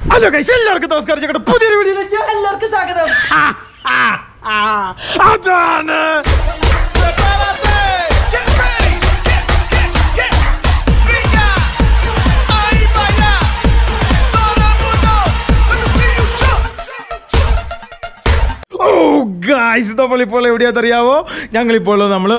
Hello guys എല്ലാവർക്കും നമസ്കാരം ഞങ്ങളുടെ പുതിയൊരു വീഡിയോയിലേക്ക് എല്ലാവർക്കും സ്വാഗതം ആ, ആ, ആ, അതാണ് ¡Prepárate! ¡Get ready! ¡Get, get, get! ¡Brilla! ¡Ahí vaya! ¡Todo el mundo! ¡Let me see you jump! Oh guys നമ്മളിപ്പോൾ എവിടെയാണെന്ന് അറിയാവോ ഞങ്ങളിപ്പോൾ ഉള്ളത് നമ്മൾ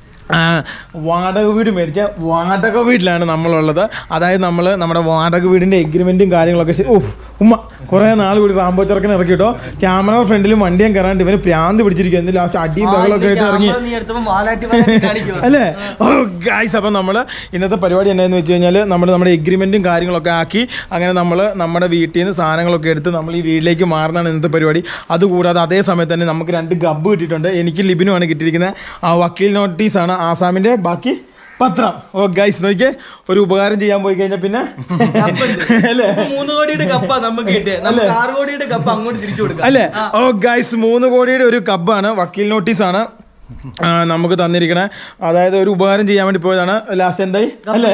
വാടക വീട് മേടിച്ച വാടക വീട്ടിലാണ് നമ്മളുള്ളത് അതായത് നമ്മൾ നമ്മുടെ വാടക വീടിൻ്റെ എഗ്രിമെൻറ്റും കാര്യങ്ങളൊക്കെ ശരി- ഉഫ് ഉമ്മ കുറേ നാൾ കൂടി റാംബോ ചെറുക്കനെ ഇറക്കി കേട്ടോ ക്യാമറ ഫ്രണ്ടിലും വണ്ടിയും കയറാണ്ട് ഇവന് പ്രാന്ത് പിടിച്ചിരിക്കും എന്നിട്ട് ലാസ്റ്റ് അടിയും ബഹളമൊക്കെ ആയിട്ട് ഇറങ്ങി നീ എടുത്തപ്പോ വാലാട്ടി വാലാട്ടി കാണിക്കുവാ. അല്ലേ ഓ ഗായ്സ് അപ്പം നമ്മൾ ഇന്നത്തെ പരിപാടി എന്താണെന്ന് വെച്ച് കഴിഞ്ഞാൽ നമ്മൾ നമ്മുടെ എഗ്രിമെൻറ്റും കാര്യങ്ങളൊക്കെ ആക്കി അങ്ങനെ നമ്മൾ നമ്മുടെ വീട്ടിൽ നിന്ന് സാധനങ്ങളൊക്കെ എടുത്ത് നമ്മൾ ഈ വീട്ടിലേക്ക് മാറുന്നതാണ് ഇന്നത്തെ പരിപാടി അതുകൂടാതെ അതേ സമയത്ത് തന്നെ നമുക്ക് രണ്ട് ഗബ്ബ് കിട്ടിയിട്ടുണ്ട് എനിക്ക് ലിബിനുമാണ് കിട്ടിയിരിക്കുന്നത് ആ വക്കീൽ നോട്ടീസാണ് ആസാമിൻ്റെ ബാക്കി പത്രം ഓ ഗൈസ് നോക്കിയേ ഒരു ഉപകാരം ചെയ്യാൻ പോയി കഴിഞ്ഞാൽ പിന്നെ അല്ലേ മൂന്ന് കോടിയുടെ കപ്പ നമുക്ക് കിട്ടിയ നമുക്ക് ആറ് കോടിയുടെ കപ്പ അങ്ങോട്ട് തിരിച്ചു കൊടുക്കാം അല്ലേ ഓ ഗൈസ് മൂന്ന് കോടിയുടെ ഒരു കബ്ബാണ് വക്കീൽ നോട്ടീസാണ് ആ, നമുക്ക് തന്നിരിക്കണേ അതായത് ഒരു ഉപകാരം ചെയ്യാൻ വേണ്ടി പോയതാണ് ലാസ്റ്റ് എന്തായി അല്ലേ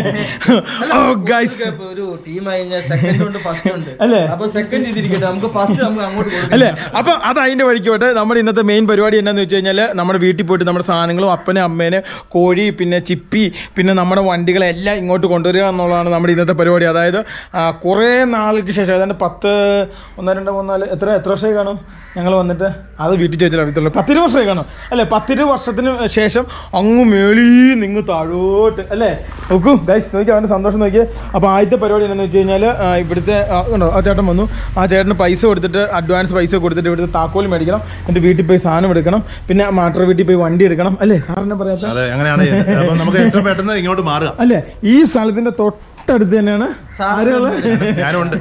ഓ ഗൈസ് ഇപ്പൊ ഒരു ടീം കഴിഞ്ഞാൽ സെക്കൻഡ് ഉണ്ട് ഫസ്റ്റ് ഉണ്ട് അല്ലേ? അപ്പൊ സെക്കൻഡ് ചെയ്തിരിക്കട്ടെ നമുക്ക് ഫസ്റ്റ് നമുക്ക് അങ്ങോട്ട് കൊടുക്കാം അല്ലേ അപ്പൊ അത് അതിന്റെ വഴിക്ക് പോട്ടെ നമ്മുടെ ഇന്നത്തെ മെയിൻ പരിപാടി എന്താന്ന് വെച്ച് കഴിഞ്ഞാൽ നമ്മുടെ വീട്ടിൽ പോയിട്ട് നമ്മുടെ സാധനങ്ങളും അപ്പനെ അമ്മേനെ കോഴി പിന്നെ ചിപ്പി പിന്നെ നമ്മുടെ വണ്ടികളെല്ലാം ഇങ്ങോട്ട് കൊണ്ടുവരിക എന്നുള്ളതാണ് നമ്മുടെ ഇന്നത്തെ പരിപാടി അതായത് ആ, കുറേ നാൾക്ക് ശേഷം ഏതാണ്ട് പത്ത് ഒന്ന് രണ്ട് മൂന്ന് നാല് എത്ര എത്ര വർഷമായി കാണും ഞങ്ങൾ വന്നിട്ട് അത് വീട്ടിൽ ചോദിച്ചാൽ അറിയത്തുള്ളൂ പത്തിരു വർഷമായി കാണും അല്ലേ പത്തിരു വർഷത്തിന് ശേഷം അങ്ങ് മേളീ നിങ്ങൾ താഴോട്ട് അല്ലേ നോക്കൂ ഗൈസ് നോക്കി അവൻ്റെ സന്തോഷം നോക്കിയേ അപ്പോൾ ആദ്യത്തെ പരിപാടി എന്താണെന്ന് വെച്ച് കഴിഞ്ഞാൽ ഇവിടുത്തെ ആ, ഉണ്ടോ ആ ചേട്ടൻ വന്നു ആ ചേട്ടന് പൈസ കൊടുത്തിട്ട് അഡ്വാൻസ് പൈസ കൊടുത്തിട്ട് ഇവിടുത്തെ താക്കോൽ മേടിക്കണം എന്നിട്ട് വീട്ടിൽ പോയി സാധനം എടുക്കണം പിന്നെ മാട്ടർ വീട്ടിൽ പോയി വണ്ടി എടുക്കണം അല്ലേ സാറിനെ പറയാത്ത അതെ അങ്ങനെയാണ് ചെയ്യുന്നത്. അപ്പൊ നമുക്ക് ഏറ്റവും പെട്ടെന്ന് ഇങ്ങോട്ട് മാറുക അല്ലേ ഈ സ്ഥലത്തിന്റെ തൊട്ടടുത്ത് തന്നെയാണ് ആരുള്ള ഞാനുണ്ട്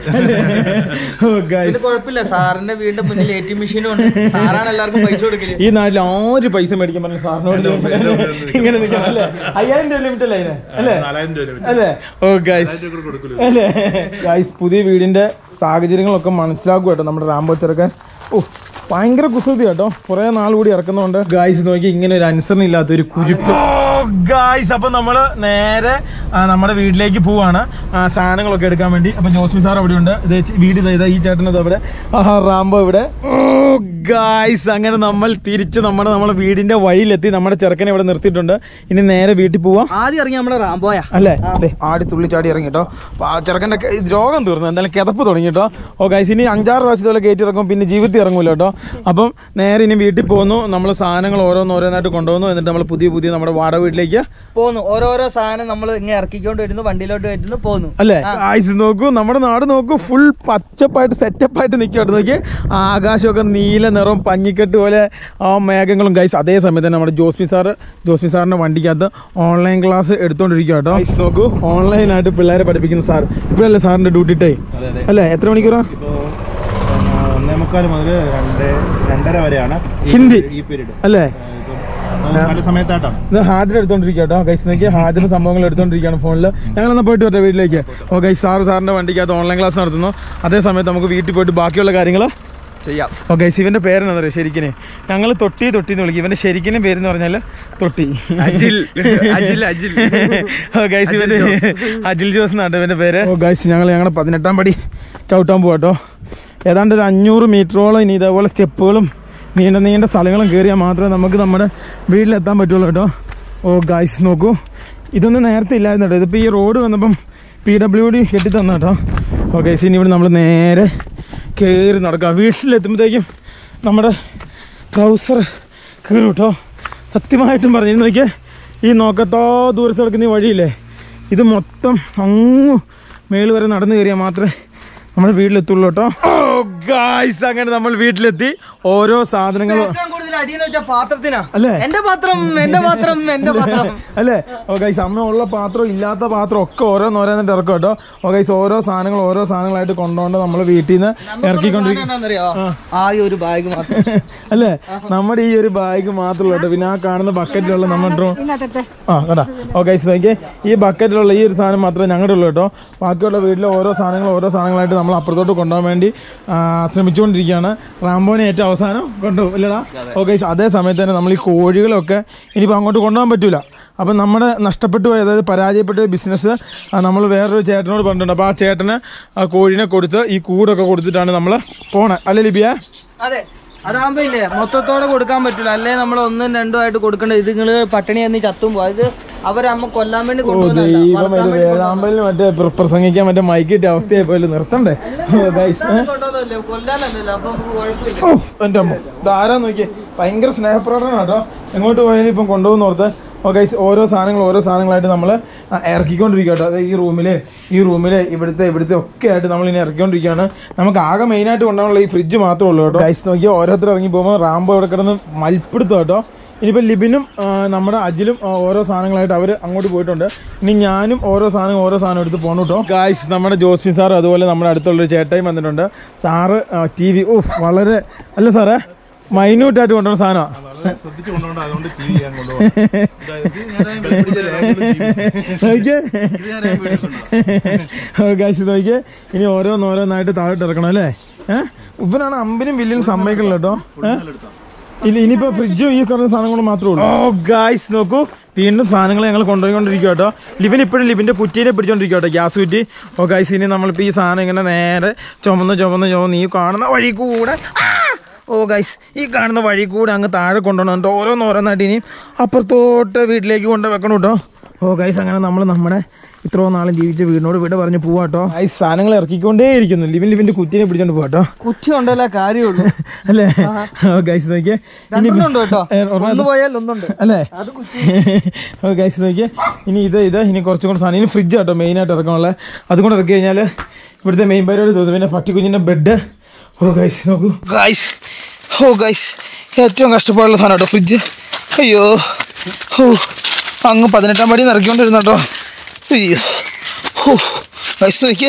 ഓ ഗൈസ് ഇത് കുഴപ്പമില്ല സാറിന്റെ വീടിന്റെ മുന്നിൽ എ ടി മെഷീനും ഉണ്ട് സാറാണ് എല്ലാവർക്കും പൈസ കൊടുക്കല് ഈ നാട്ടിൽ ആര് പൈസ മേടിക്കാൻ പറഞ്ഞു സാറിനോട് ഇങ്ങനെ നിൽക്കണം അല്ലേ അയ്യായിരം രൂപ ലിമിറ്റ് അല്ലേ ഇതിന് അല്ലേ നാലായിരം രൂപ ലഭിച്ചു. അല്ലേ ഓ ഗൈസ് രൂപ കൊടുക്കൂലേ? അല്ലേ ഗൈസ് പുതിയ വീടിന്റെ സാഹചര്യങ്ങളൊക്കെ മനസ്സിലാക്കുക കേട്ടോ നമ്മുടെ റാംബോ ചെറുക്കൻ ഓ ഭയങ്കര കുസൃതി കേട്ടോ കുറെ നാൾ കൂടി ഇറക്കുന്നുണ്ട് ഗായ്സ് നോക്കി ഇങ്ങനെ ഒരു അനുസരണ ഇല്ലാത്ത ഒരു കുരിപ്പ് ഗായ്സ് അപ്പൊ നമ്മള് നേരെ ആ, നമ്മുടെ വീട്ടിലേക്ക് പോവാണ് ആ, സാധനങ്ങളൊക്കെ എടുക്കാൻ വേണ്ടി അപ്പൊ ജോസ്മി സാർ അവിടെ ഉണ്ട് ഇത് ചെ- വീട് ഇതാ, ഇതാ ഈ ചേട്ടനത് അവിടെ ആഹാ റാംബോ ഇവിടെ ഓ ഗായ്സ് അങ്ങനെ നമ്മൾ തിരിച്ച് നമ്മുടെ നമ്മുടെ വീടിന്റെ വഴിയിലെത്തി നമ്മുടെ ചെറുക്കനെ ഇവിടെ നിർത്തിയിട്ടുണ്ട് ഇനി നേരെ വീട്ടിൽ പോവാം ആദ്യം ഇറങ്ങി നമ്മുടെ റാംബോയാ അല്ലേ ദേ, ആടി തുള്ളി ചാടി ഇറങ്ങി കേട്ടോ അപ്പൊ ആ ചെറുക്കൻ്റെ ക- ഇത് രോഗം തീർന്നു എന്തായാലും കിതപ്പ് തുടങ്ങി കേട്ടോ ഓ ഗൈസ് ഇനി അഞ്ചാറ് പ്രാവശ്യത്തോടെ കയറ്റി ഇറക്കും പിന്നെ ജീവിതത്തിൽ ഇറങ്ങൂല കേട്ടോ അപ്പം നേരെ ഇനി വീട്ടിൽ പോകുന്നു നമ്മൾ സാധനങ്ങൾ ഓരോന്ന് ഓരോന്നായിട്ട് കൊണ്ടുപോകുന്നു എന്നിട്ട് നമ്മൾ പുതിയ പുതിയ നമ്മുടെ വാടക വീട്ടിലേക്ക് പോന്നു ഓരോരോ സാധനം നമ്മൾ ഇങ്ങനെ ഇറക്കിക്കൊണ്ട് വരുന്നു വണ്ടിയിലോട്ട് വരുന്നു പോന്നു അല്ലേ ഐസ് നോക്കൂ നമ്മുടെ നാട് നോക്കൂ ഫുൾ പച്ചപ്പായിട്ട് സെറ്റപ്പായിട്ട് നിൽക്കട്ടെ നോക്കി ആകാശമൊക്കെ നീല നിറം പഞ്ഞിക്കെട്ട് പോലെ ആ മേഘങ്ങളും ഗൈസ് അതേ സമയത്ത് തന്നെ നമ്മുടെ ജോസ്മി സാറ് ജോസ്മി സാറിൻ്റെ വണ്ടിക്കകത്ത് ഓൺലൈൻ ക്ലാസ് എടുത്തോണ്ടിരിക്കുക കേട്ടോ ഐസ് നോക്കൂ ഓൺലൈനായിട്ട് പിള്ളേരെ പഠിപ്പിക്കുന്ന സാർ ഇപ്പോഴല്ലേ സാറിൻ്റെ ഡ്യൂട്ടി ടൈം അതെ, അതെ. അല്ലേ എത്ര മണിക്കൂറാ ഇപ്പോ പിന്നെ ഒന്നേ മുക്കാൽ മുതൽ രണ്ട് രണ്ടര വരെയാണ് ഈ ഹിന്ദി. ഈ പീരീഡ് അല്ലേ പല സമയത്തായിട്ടാണ് ഇത് ഹാജർ എടുത്തോണ്ടിരിക്കുക കേട്ടോ ഗൈസ് നോക്കി ഹാജർ സംഭവങ്ങൾ എടുത്തോണ്ടിരിക്കുകയാണ് ഫോണിൽ ഞങ്ങളൊന്ന് പോയിട്ട് വരട്ടെ വീട്ടിലേക്ക് ഓ ഗൈസ് സാറ് സാറിൻ്റെ വണ്ടിക്കകത്ത് ഓൺലൈൻ ക്ലാസ് നടത്തുന്നു അതേ സമയത്ത് നമുക്ക് വീട്ടിൽ പോയിട്ട് ബാക്കിയുള്ള കാര്യങ്ങൾ ചെയ്യാം ഓക്കെ ഇവന്റെ പേരെന്താ പറയുക ശരിക്കിന് ഞങ്ങൾ തൊട്ടി തൊട്ടി എന്ന് വിളിക്കും ഇവന്റെ ശരിക്കിന് പേരെന്ന് പറഞ്ഞാൽ തൊട്ടി അജിൽ അജിൽ അജിൽ ഓ ഗൈസ് ഇവന്റെ അജിൽ ജോസ് എന്നാണ് ഇവന്റെ പേര് ഓ ഗൈസ് ഞങ്ങൾ ഞങ്ങളുടെ പതിനെട്ടാം പടി ചവിട്ടാൻ പോവാട്ടോ ഏതാണ്ട് ഒരു അഞ്ഞൂറ് മീറ്ററോളം ഇനി ഇതേപോലെ സ്റ്റെപ്പുകളും നീണ്ട നീണ്ട സ്ഥലങ്ങളും കയറിയാൽ മാത്രമേ നമുക്ക് നമ്മുടെ വീട്ടിലെത്താൻ പറ്റുള്ളൂ കേട്ടോ ഓ ഗൈസ് നോക്കൂ ഇതൊന്നും നേരത്തെ ഇല്ലായിരുന്നു കേട്ടോ ഇതിപ്പോൾ ഈ റോഡ് വന്നപ്പം പി ഡബ്ല്യു ഡി കെട്ടി തന്ന കേട്ടോ ഓ ഗൈസ് ഇനി ഇവിടെ നമ്മൾ നേരെ കയറി നടക്കാം വീട്ടിലെത്തുമ്പോഴത്തേക്കും നമ്മുടെ ട്രൗസർ കയറും കേട്ടോ സത്യമായിട്ടും പറഞ്ഞു നോക്കിയേ ഈ നോക്കത്തോ ദൂരത്ത് കിടക്കുന്ന ഈ വഴിയില്ലേ ഇത് മൊത്തം അങ്ങ് മേള് വരെ നടന്നു കയറിയാൽ മാത്രമേ നമ്മുടെ വീട്ടിലെത്തുള്ളൂ കേട്ടോ ഓ ഗായ്സ് അങ്ങനെ നമ്മൾ വീട്ടിലെത്തി ഓരോ സാധനങ്ങളും ഏറ്റവും കൂടുതൽ അടിയെന്ന് വെച്ചാൽ പാത്രത്തിനാ അല്ലേ? എന്റെ പാത്രം എന്റെ പാത്രം എന്റെ പാത്രം അല്ലേ ഓ ഗൈസ് അമ്മ ഉള്ള പാത്രം ഇല്ലാത്ത പാത്രം ഒക്കെ ഓരോന്നോരോന്നിട്ട് ഇറക്കും കേട്ടോ ഓ ഗൈസ് ഓരോ സാധനങ്ങൾ ഓരോ സാധനങ്ങളായിട്ട് കൊണ്ടുകൊണ്ട് നമ്മൾ വീട്ടിൽ നിന്ന് ഇറക്കിക്കൊണ്ടിരിക്കും എന്താണെന്നറിയോ ആ ഒരു ബാഗ് മാത്രം അല്ലേ നമ്മുടെ ഈ ഒരു ബാഗ് മാത്രമല്ല കേട്ടോ പിന്നെ ആ കാണുന്ന ബക്കറ്റിലുള്ള നമ്മുടെ ഡ്രോ ആ കേട്ടോ ഓ ഗൈസ് നോക്കിയേ ഈ ബക്കറ്റിലുള്ള ഈ ഒരു സാധനം മാത്രമേ ഞങ്ങളുടെ ഉള്ളൂ കേട്ടോ ബാക്കിയുള്ള വീട്ടിലെ ഓരോ സാധനങ്ങൾ ഓരോ സാധനങ്ങളായിട്ട് നമ്മൾ അപ്പുറത്തോട്ട് കൊണ്ടുപോകാൻ വേണ്ടി ആ, ശ്രമിച്ചുകൊണ്ടിരിക്കുകയാണ് റാംബോനെ ഏറ്റവും അവസാനം കൊണ്ടുപോകും ഇല്ലടാ ഓ ഗൈസ് അതേ സമയത്ത് തന്നെ നമ്മൾ ഈ കോഴികളൊക്കെ ഇനിയിപ്പോൾ അങ്ങോട്ട് കൊണ്ടുപോകാൻ പറ്റൂല അപ്പം നമ്മുടെ നഷ്ടപ്പെട്ടു പോയ അതായത് പരാജയപ്പെട്ട ബിസിനസ് നമ്മൾ വേറൊരു ചേട്ടനോട് പറഞ്ഞിട്ടുണ്ട് അപ്പോൾ ആ ചേട്ടന് ആ കോഴീനെ കൊടുത്ത് ഈ കൂടൊക്കെ കൊടുത്തിട്ടാണ് നമ്മൾ പോണേ അല്ലേ ലിബിയ അതെ അതാകുമ്പോ ഇല്ലേ മൊത്തത്തോടെ കൊടുക്കാൻ പറ്റില്ല അല്ലേ നമ്മൾ ഒന്നും രണ്ടും ആയിട്ട് കൊടുക്കേണ്ടത് ഇത് നിങ്ങള് പട്ടിണി എന്ന് ചത്തും പോകും ഇത് അവരമ്മ കൊല്ലാൻ വേണ്ടി കൊണ്ടുവന്നതല്ല. ദൈവം ഇത് വേഴാമ്പലിന് മറ്റേ പ്ര- പ്രസംഗിക്കാൻ മറ്റേ മൈക്കിട്ട് അവസ്ഥയായി പോലും നിർത്തണ്ടേ ഗൈസ് കൊണ്ടുവന്നതല്ലേ കൊല്ലാനല്ലല്ലോ അപ്പൊ നമുക്ക് കുഴപ്പമില്ല ഓ എൻ്റെ അമ്മ ഇതാരാ നോക്കിയേ ഭയങ്കര സ്നേഹപ്രകടനം കേട്ടോ എങ്ങോട്ട് പോയാലും ഇപ്പം കൊണ്ടുപോകുന്ന ഓർത്ത് ഓ ഗൈസ് ഓരോ സാധനങ്ങൾ ഓരോ സാധനങ്ങളായിട്ട് നമ്മൾ ഇറക്കിക്കൊണ്ടിരിക്കുക കേട്ടോ അതായത് ഈ റൂമിൽ ഈ റൂമിൽ ഇവിടുത്തെ ഇവിടുത്തെ ഒക്കെ ആയിട്ട് നമ്മൾ ഇനി ഇറക്കിക്കൊണ്ടിരിക്കുകയാണ് നമുക്ക് ആകെ മെയിനായിട്ട് കൊണ്ടുപോകാനുള്ള ഈ ഫ്രിഡ്ജ് മാത്രമേ ഉള്ളൂ കേട്ടോ ഗൈസ് നോക്കിയാൽ ഓരോരുത്തർ ഇറങ്ങി പോകുമ്പോൾ റാംബോ ഇവിടെ കിടന്ന് മൽപ്പിടുത്തം കേട്ടോ ഇനിയിപ്പോൾ ലിബിനും ആ, നമ്മുടെ അജിലും ആ, ഓരോ സാധനങ്ങളായിട്ട് അവർ അങ്ങോട്ട് പോയിട്ടുണ്ട് ഇനി ഞാനും ഓരോ സാധനം ഓരോ സാധനം എടുത്ത് പോകണം കേട്ടോ ഗായ്സ് നമ്മുടെ ജോസ്മി സാർ അതുപോലെ നമ്മുടെ അടുത്തുള്ളൊരു ചേട്ടായും വന്നിട്ടുണ്ട് സാറ് ടി വി ഓ വളരെ അല്ല സാറേ മൈന്യൂട്ടായിട്ട് കൊണ്ടുവന്ന സാധനമാണ് വളരെ ശ്രദ്ധിച്ചു കൊണ്ടുപോകണ്ട അതുകൊണ്ട് ടി വി ഞാൻ കൊണ്ടുപോകാം ഇത് ഞാൻ പിടിച്ച ലാഗിലും ജീവിക്കും. നോക്കിയേ ഇത് ഞാൻ പേടിച്ചിട്ടുണ്ടോ ഗായ്സ് നോക്കിയേ ഇനി ഓരോന്നോരോന്നായിട്ട് താഴോട്ട് ഇറക്കണം അല്ലേ ഏഹ് ഇവനാണ് അമ്പിനും വില്ലിനും സമ്മതിക്കില്ല കേട്ടോ ഏഹ് ഇല്ല ഇനിയിപ്പോ ഫ്രിഡ്ജും ഈ കുറഞ്ഞ സാധനങ്ങളും മാത്രമേ ഉള്ളൂ ഓ ഗായ്സ് നോക്കൂ വീണ്ടും സാധനങ്ങൾ ഞങ്ങൾ കൊണ്ടുപോയിക്കൊണ്ടിരിക്കുക കേട്ടോ ലിബിൻ ഇപ്പോഴും ലിബിന്റെ കുറ്റീനെ പിടിച്ചോണ്ടിരിക്കുക കേട്ടോ ഗ്യാസ് കുറ്റി ഓ ഗായ്സ് ഇനി നമ്മളിപ്പോൾ ഈ സാധനം ഇങ്ങനെ നേരെ ചുമന്ന് ചുമന്ന് ചുമന്ന് ഈ കാണുന്ന വഴി കൂടെ ആ! ഓ ഗൈസ് ഈ കാണുന്ന വഴി കൂടെ അങ്ങ് താഴെ കൊണ്ടുപോകണം കേട്ടോ ഓരോന്നോരോന്നായിട്ട് ഇനി അപ്പുറത്തോട്ട് വീട്ടിലേക്ക് കൊണ്ട് വെക്കണം കേട്ടോ ഓ ഗൈസ് അങ്ങനെ നമ്മൾ നമ്മുടെ ഇത്രയും നാളും ജീവിച്ച വീടിനോട് വീട് പറഞ്ഞ് പോവാട്ടോ ഈ സാധനങ്ങൾ ഇറക്കിക്കൊണ്ടേ ഇരിക്കുന്നു ലിവിൻ ലിവിന്റെ കുറ്റീനെ പിടിച്ചോണ്ട് പോവാട്ടോ കുച്ചി ഉണ്ടല്ലോ കാര്യമുള്ളൂ അല്ലേ ഓ ഗൈസ് നോക്കിയേ ഇനി രണ്ടെണ്ണം ഉണ്ട് കേട്ടോ ഏ, ഒരെണ്ണം ഒന്ന് പോയാൽ ഒന്നുണ്ട് അല്ലേ ഓ ഗൈസ് നോക്കിയേ ഇനി ഇത് ഇത് ഇനി കുറച്ചും കൂടെ സാധനം ഇനി ഫ്രിഡ്ജ് കേട്ടോ മെയിനായിട്ട് ഇറക്കാനുള്ളത് അതും കൂടെ ഇറക്കി കഴിഞ്ഞാൽ ഇവിടുത്തെ മെയിൻ പരിപാടി തോന്നുന്നു പിന്നെ പട്ടിക്കുഞ്ഞിൻ്റെ ബെഡ് ഓ ഗൈസ് നോക്കൂ ഗൈസ് ഓ ഗൈസ് ഏറ്റവും കഷ്ടപ്പാടുള്ള സാധനം കേട്ടോ ഫ്രിഡ്ജ് അയ്യോ ഓ അങ്ങ് പതിനെട്ടാം പടി ഇറക്കിക്കൊണ്ടിരുന്ന കേട്ടോ അയ്യോ ഓ ഗൈസ് നോക്കിയേ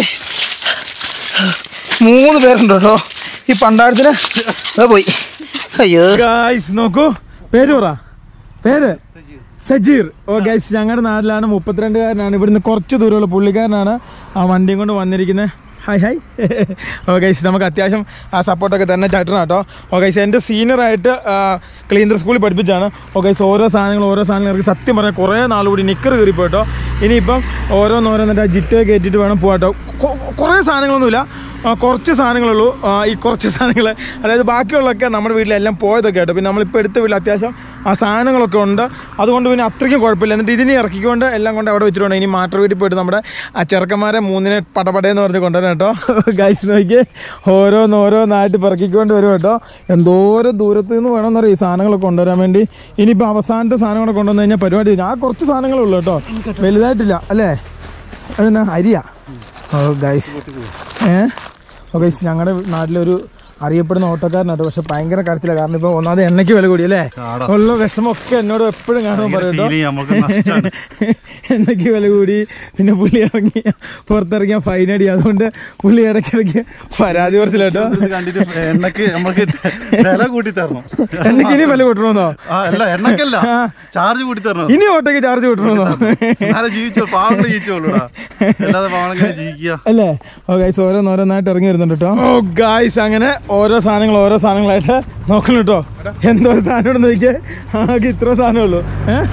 മൂന്ന് പേരുണ്ട് കേട്ടോ ഈ പണ്ടാരത്തിന് ദാ പോയി അയ്യോ ഗൈസ് നോക്കൂ പേര് പറ പേര് സജീർ ഓ ഗൈസ് ഞങ്ങളുടെ നാട്ടിലാണ് മുപ്പത്തിരണ്ടുകാരനാണ് ഇവിടുന്ന് കുറച്ച് ദൂരമുള്ള പുള്ളിക്കാരനാണ് ആ വണ്ടിയും കൊണ്ട് വന്നിരിക്കുന്നത് ഹായ് ഹായ് ഓ ഗൈസ് നമുക്ക് അത്യാവശ്യം ആ സപ്പോർട്ടൊക്കെ തന്നെ ചട്ടണം കേട്ടോ ഓ ഗൈസ് എൻ്റെ സീനിയറായിട്ട് ക്ലീനർ സ്കൂളിൽ പഠിപ്പിച്ചാണ് ഓ ഗൈസ് ഓരോ സാധനങ്ങൾ ഓരോ സാധനങ്ങൾ ഇറക്കി സത്യം പറഞ്ഞാൽ കുറേ നാളുകൂടി നിക്കർ കയറിപ്പോട്ടോ ഇനിയിപ്പം ഓരോന്നോരോന്നിട്ട് ആ ജിറ്റ് കയറ്റിയിട്ട് വേണം പോകാട്ടോ കുറേ സാധനങ്ങളൊന്നുമില്ല ആ, കുറച്ച് സാധനങ്ങളുള്ളൂ ആ, ഈ കുറച്ച് സാധനങ്ങൾ അതായത് ബാക്കിയുള്ളതൊക്കെ നമ്മുടെ വീട്ടിലെല്ലാം പോയതൊക്കെ ആയിട്ട് പിന്നെ നമ്മളിപ്പോൾ എടുത്ത വീട്ടിൽ അത്യാവശ്യം ആ സാധനങ്ങളൊക്കെ ഉണ്ട് അതുകൊണ്ട് പിന്നെ അത്രയ്ക്കും കുഴപ്പമില്ല എന്നിട്ട് ഇതിനെ ഇറക്കിക്കൊണ്ട് എല്ലാം കൊണ്ട് അവിടെ വെച്ചിട്ടുണ്ട് ഇനി മാറ്റർ വീട്ടിൽ പോയിട്ട് നമ്മുടെ ആ ചെറുക്കന്മാരെ മൂന്നിനെ പടപടയെന്ന് പറഞ്ഞ് കൊണ്ടുവരണം കേട്ടോ ഗൈസ് നോക്കി ഓരോന്നോരോന്നായിട്ട് പിറക്കിക്കൊണ്ട് വരും കേട്ടോ എന്തോരം ദൂരത്ത് നിന്ന് വേണമെന്നറിയാം ഈ സാധനങ്ങളൊക്കെ കൊണ്ടുവരാൻ വേണ്ടി ഇനിയിപ്പോൾ അവസാനത്തെ സാധനം കൂടെ കൊണ്ടുവന്ന് കഴിഞ്ഞാൽ പരിപാടി കഴിഞ്ഞു. ആ കുറച്ച് സാധനങ്ങളേ ഉള്ളൂ കേട്ടോ വലുതായിട്ടില്ല അല്ലേ അതെന്നാ അരിയാ ഓ ഗൈസ് ഏ ഓ ഗൈസ് ഞങ്ങളുടെ നാട്ടിലൊരു അറിയപ്പെടുന്ന ഓട്ടക്കാരനാട്ടോ പക്ഷെ ഭയങ്കര കരച്ചില്ല കാരണം ഇപ്പൊ ഒന്നാമത് എണ്ണയ്ക്ക് വില കൂടി അല്ലേ ആടാ. ഉള്ള വിഷമൊക്കെ എന്നോട് എപ്പോഴും കാണുമ്പോൾ പറയും കേട്ടോ ഫീൽ നമുക്ക് നഷ്ടമാണ് എണ്ണയ്ക്ക് വില കൂടി പിന്നെ പുള്ളി ഇറങ്ങി പുറത്തിറങ്ങിയ ഫൈൻ അടി അതുകൊണ്ട് പുള്ളി ഇടയ്ക്കിടയ്ക്ക് പരാതി കുറച്ചില്ല കേട്ടോ ഇത് കണ്ടിട്ട് എണ്ണക്ക് നമുക്ക് വില കൂട്ടി തരണം എണ്ണയ്ക്ക് ഇനി വില കൂട്ടണമെന്നോ ആ അല്ല എണ്ണക്കല്ല ചാർജ് കൂട്ടി തരണം ഇനി ഓട്ടോയ്ക്ക് ചാർജ് കൂട്ടണമെന്നോ എന്നാലും ജീവിച്ചോ പാവങ്ങൾ ജീവിച്ചോളൂടാ അല്ലാതെ പാവങ്ങളെങ്ങനെ ജീവിക്കുക അല്ലേ ഓ ഗൈസ് ഓരോന്നോരോന്നായിട്ട് ഇറങ്ങി വരുന്നുണ്ട് കേട്ടോ ഓ ഗൈസ് അങ്ങനെ ഓരോ സാധനങ്ങൾ ഓരോ സാധനങ്ങളായിട്ട് നോക്കണം കേട്ടോ എന്തോ ഒരു സാധനം ഇവിടെ നോക്കിയേ ആകെ ഇത്ര സാധനമേ ഉള്ളൂ ഏഹ്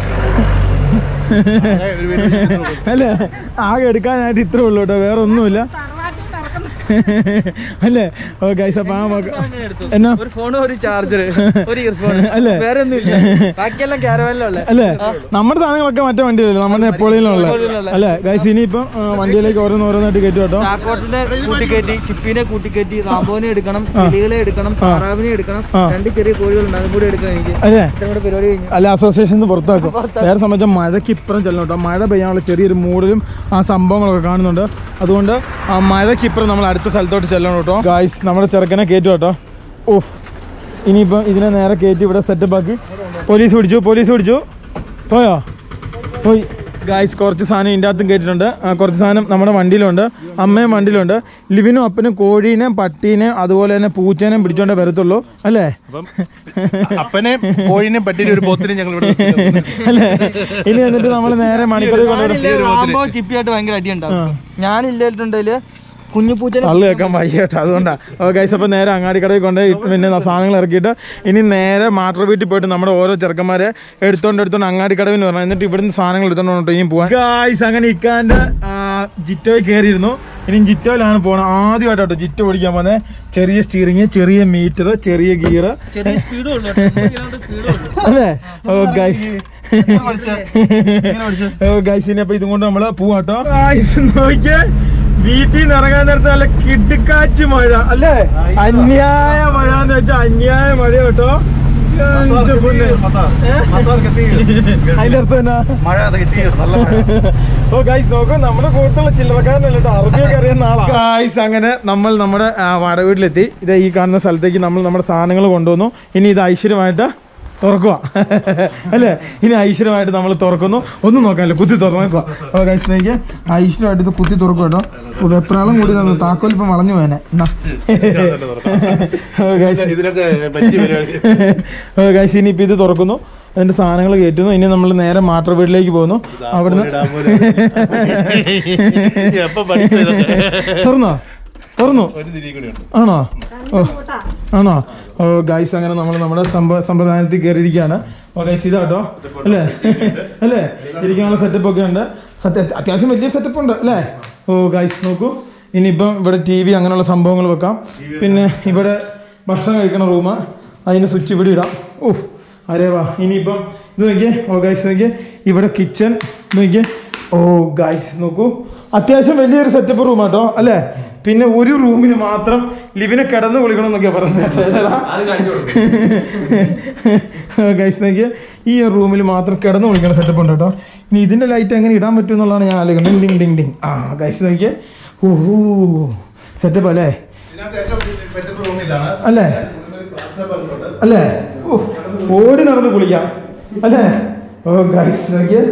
ഒരു വീട് വെച്ചിട്ട് അല്ലേ ആകെ എടുക്കാനായിട്ട് ഇത്രേ ഉള്ളൂ കേട്ടോ വേറെ ഒന്നുമില്ല അല്ലേ ഓ ഗൈസ് അപ്പൊ ആ വക- എന്നാ ഒരു ഫോണും ഒരു ചാർജർ ഒരു ഇയർഫോൺ അല്ലേ? വേറെ ഒന്നുമില്ല ബാക്കിയെല്ലാം ക്യാരവനിലുള്ള അല്ലേ നമ്മുടെ സാധനങ്ങളൊക്കെ മറ്റേ വണ്ടിയിലല്ലേ നമ്മുടെ നെപ്പോളിയനിലുള്ള അല്ലേ ഗൈസ് ഇനിയിപ്പം ആ, വണ്ടിയിലേക്ക് ഓരോന്നോരോന്നായിട്ട് കയറ്റും കേട്ടോ ചാക്കോട്ടിനെ കൂട്ടിക്കയറ്റി ചിപ്പിനെ കൂട്ടിക്കയറ്റി റാംബോനെ എടുക്കണം കിളികളെ എടുക്കണം താറാവിനെ എടുക്കണം രണ്ട് ചെറിയ കോഴികളുണ്ട് അതും കൂടി എടുക്കണം എനിക്ക് അല്ലേ ഇത്രയും കൂടെ പരിപാടി കഴിഞ്ഞു അല്ല അസോസിയേഷൻ പുറത്താക്കും വേറെ സംബന്ധിച്ച മഴയ്ക്ക് ഇപ്പുറം ചെല്ലണം കേട്ടോ മഴ പെയ്യാനുള്ള ചെറിയൊരു മൂടലും ആ സംഭവങ്ങളൊക്കെ കാണുന്നുണ്ട് അതുകൊണ്ട് ആ മഴയ്ക്ക് ഇപ്പുറം നമ്മൾ അടുത്ത സ്ഥലത്തോട്ട് ചെല്ലണം കേട്ടോ ഗായ്സ് നമ്മുടെ ചെറുക്കനെ കയറ്റും കേട്ടോ ഓ ഇനിയിപ്പം ഇതിനെ നേരെ കയറ്റി ഇവിടെ സെറ്റപ്പ് ആക്കി പോലീസ് പിടിച്ചു പോലീസ് പിടിച്ചു പോയോ പോയി ഗായ്സ് കുറച്ച് സാധനം ഇതിൻ്റെ അകത്തും കയറ്റിട്ടുണ്ട് ആ, കുറച്ച് സാധനം നമ്മുടെ വണ്ടിയിലുണ്ട് അമ്മയും വണ്ടിയിലുണ്ട് ലിവിനും അപ്പനും കോഴീനെ പട്ടീനെ അതുപോലെ തന്നെ പൂച്ചേനെയും പിടിച്ചോണ്ടേ വരത്തുള്ളൂ അല്ലേ അപ്പനെ കോഴിനെ പറ്റിയിട്ട് ഒരു പോത്തിനെ ഞങ്ങൾ ഇവിടെ നിർത്തിയിട്ടുണ്ട്. അല്ലേ ഇനി എന്നിട്ട് നമ്മൾ നേരെ മണിക്കൂർ കൊണ്ടുവരും റാംബോ ചിപ്പിയായിട്ട് ഭയങ്കര അടിയുണ്ടാവും ഞാൻ ഇല്ലായിട്ടുണ്ടെങ്കിൽ കുഞ്ഞു പൂച്ചനെ തള്ളു കേൾക്കാൻ വയ്യ കേട്ടോ അതുകൊണ്ടാ ഓ ഗൈസ് അപ്പോൾ നേരെ അങ്ങാടിക്കടയിൽ കൊണ്ട് പിന്നെ സാധനങ്ങൾ ഇറക്കിയിട്ട് ഇനി നേരെ മാട്ടർ വീട്ടിൽ പോയിട്ട് നമ്മുടെ ഓരോ ചെറുക്കന്മാരെ എടുത്തോണ്ട് എടുത്തോണ്ട് അങ്ങാടിക്കടവിന് പറഞ്ഞു എന്നിട്ട് ഇവിടുന്ന് സാധനങ്ങൾ എടുത്തോണ്ട് വന്നിട്ട് ഇനിയും പോവാൻ ഗൈസ് അങ്ങനെ ഇക്കാൻ്റെ ജിറ്റോയിൽ കയറിയിരുന്നു ഇനി ജിറ്റോയിലാണ് പോകണം ആദ്യമായിട്ട് കേട്ടോ ജിറ്റോ ഓടിക്കാൻ പോകുന്നത് ചെറിയ സ്റ്റിയറിങ് ചെറിയ മീറ്റർ ചെറിയ ഗിയർ ചെറിയ സ്പീഡും ഉള്ളു സ്പീഡും ഉള്ളു അല്ലേ ഓ ഗൈസ് ഓ ഗൈസ് ഇനി അപ്പൊ ഇതും കൊണ്ട് നമ്മള് പോവാട്ടോ ഗൈസ് നോക്കിയേ വീട്ടിൽ നിന്ന് ഇറങ്ങാൻ നേരത്തെ നല്ല കിടുക്കാച്ച് മഴ അല്ലേ അന്യായ മഴ എന്ന് വെച്ചാൽ അന്യായ മഴ കേട്ടോ എൻ്റെ പൊന്നെ. അതിന്റെ അർത്ഥം എന്നാ മഴ തീർ നല്ല മഴ ഓ ഗൈസ് നോക്കൂ നമ്മുടെ കൂട്ടത്തുള്ള ചില്ലറക്കാരനല്ല കേട്ടോ അറബിയൊക്കെ അറിയുന്ന ആളാണ് ഗൈസ് അങ്ങനെ നമ്മൾ നമ്മുടെ ആ, വാടക വീട്ടിലെത്തി ഇത് ഈ കാണുന്ന സ്ഥലത്തേക്ക് നമ്മൾ നമ്മുടെ സാധനങ്ങൾ കൊണ്ടുവന്നു ഇനി ഇത് ഐശ്വര്യമായിട്ട് തുറക്കുക അല്ലേ ഇനി ഐശ്വര്യമായിട്ട് നമ്മൾ തുറക്കുന്നു ഒന്നും നോക്കാനല്ല കുത്തി തുറക്കുക ഓ ഗൈസ് നോക്കിയാൽ ഐശ്വര്യമായിട്ട് ഇത് കുത്തി തുറക്കും കേട്ടോ ഓ, വെപ്രാളം കൂടി തന്നു താക്കോൽ ഇപ്പം വളഞ്ഞു പോയനെ എന്നാ ഓ ഗൈസ് ഇതിനൊക്കെ പറ്റിയ പരിപാടി ഓ ഗൈസ് ഇനി ഇപ്പം ഇത് തുറക്കുന്നു അതിന്റെ സാധനങ്ങൾ കയറ്റുന്നു ഇനി നമ്മൾ നേരെ മാട്ടർ വീട്ടിലേക്ക് പോകുന്നു അവിടുന്ന് ഇടാൻ പോലെ. എപ്പോ പഠിക്കും ഇതൊക്കെ? തുറന്നോ തുറന്നു ഒരു തിരി കൂടി ഉണ്ട് ആണോ ഓ ആണോ ഓ ഗൈസ് അങ്ങനെ നമ്മൾ നമ്മുടെ സമ്പ- സമ്പ്രദായത്തിൽ കയറിയിരിക്കുകയാണ് ഓ ഗൈസ് ഇതാട്ടോ അല്ലേ അല്ലേ ഇരിക്കാനുള്ള സെറ്റപ്പ് ഒക്കെ ഉണ്ട് സത്യ- അത്യാവശ്യം വലിയ സെറ്റപ്പ് ഉണ്ട് അല്ലേ ഓ ഗൈസ് നോക്കൂ ഇനിയിപ്പം ഇവിടെ ടി വി അങ്ങനെയുള്ള സംഭവങ്ങൾ വെക്കാം പിന്നെ ഇവിടെ ഭക്ഷണം കഴിക്കണ റൂം അതിന് സ്വിച്ച് ഇവിടെ ഇടാം ഓ അരേ വാ ഇനിയിപ്പം ഇത് നോക്കിയേ ഓ ഗൈസ് നോക്കിയേ ഇവിടെ കിച്ചൺ നോക്കിയേ ഓ ഗൈസ് നോക്കൂ അത്യാവശ്യം വലിയൊരു സെറ്റപ്പ് റൂം ആട്ടോ അല്ലേ പിന്നെ ഒരു റൂമിന് മാത്രം ലിവിനെ കിടന്ന് കുളിക്കണം എന്നൊക്കെയാ പറഞ്ഞത് ഗൈസ് നോക്കിയ ഈ റൂമിൽ മാത്രം കിടന്ന് കുളിക്കണ സെറ്റപ്പ് ഉണ്ട് കേട്ടോ ഇനി ഇതിന്റെ ലൈറ്റ് എങ്ങനെ ഇടാൻ പറ്റും എന്നുള്ളതാണ് ഞാൻ ആലോചിക്കുന്നത് ഡിങ് ഡിങ് ഡിങ് ആ ഗൈസ് നോക്കിയേ ഓഹോ സെറ്റപ്പ് അല്ലേ ഇതിനകത്ത് ഏറ്റവും പറ്റപ്പ് റൂം ഇതാണ് അല്ലേ അല്ലേ ഓ ഓടി നടന്ന് കുളിക്കാം അല്ലേ ഓ ഗൈസ് നോക്കിയേ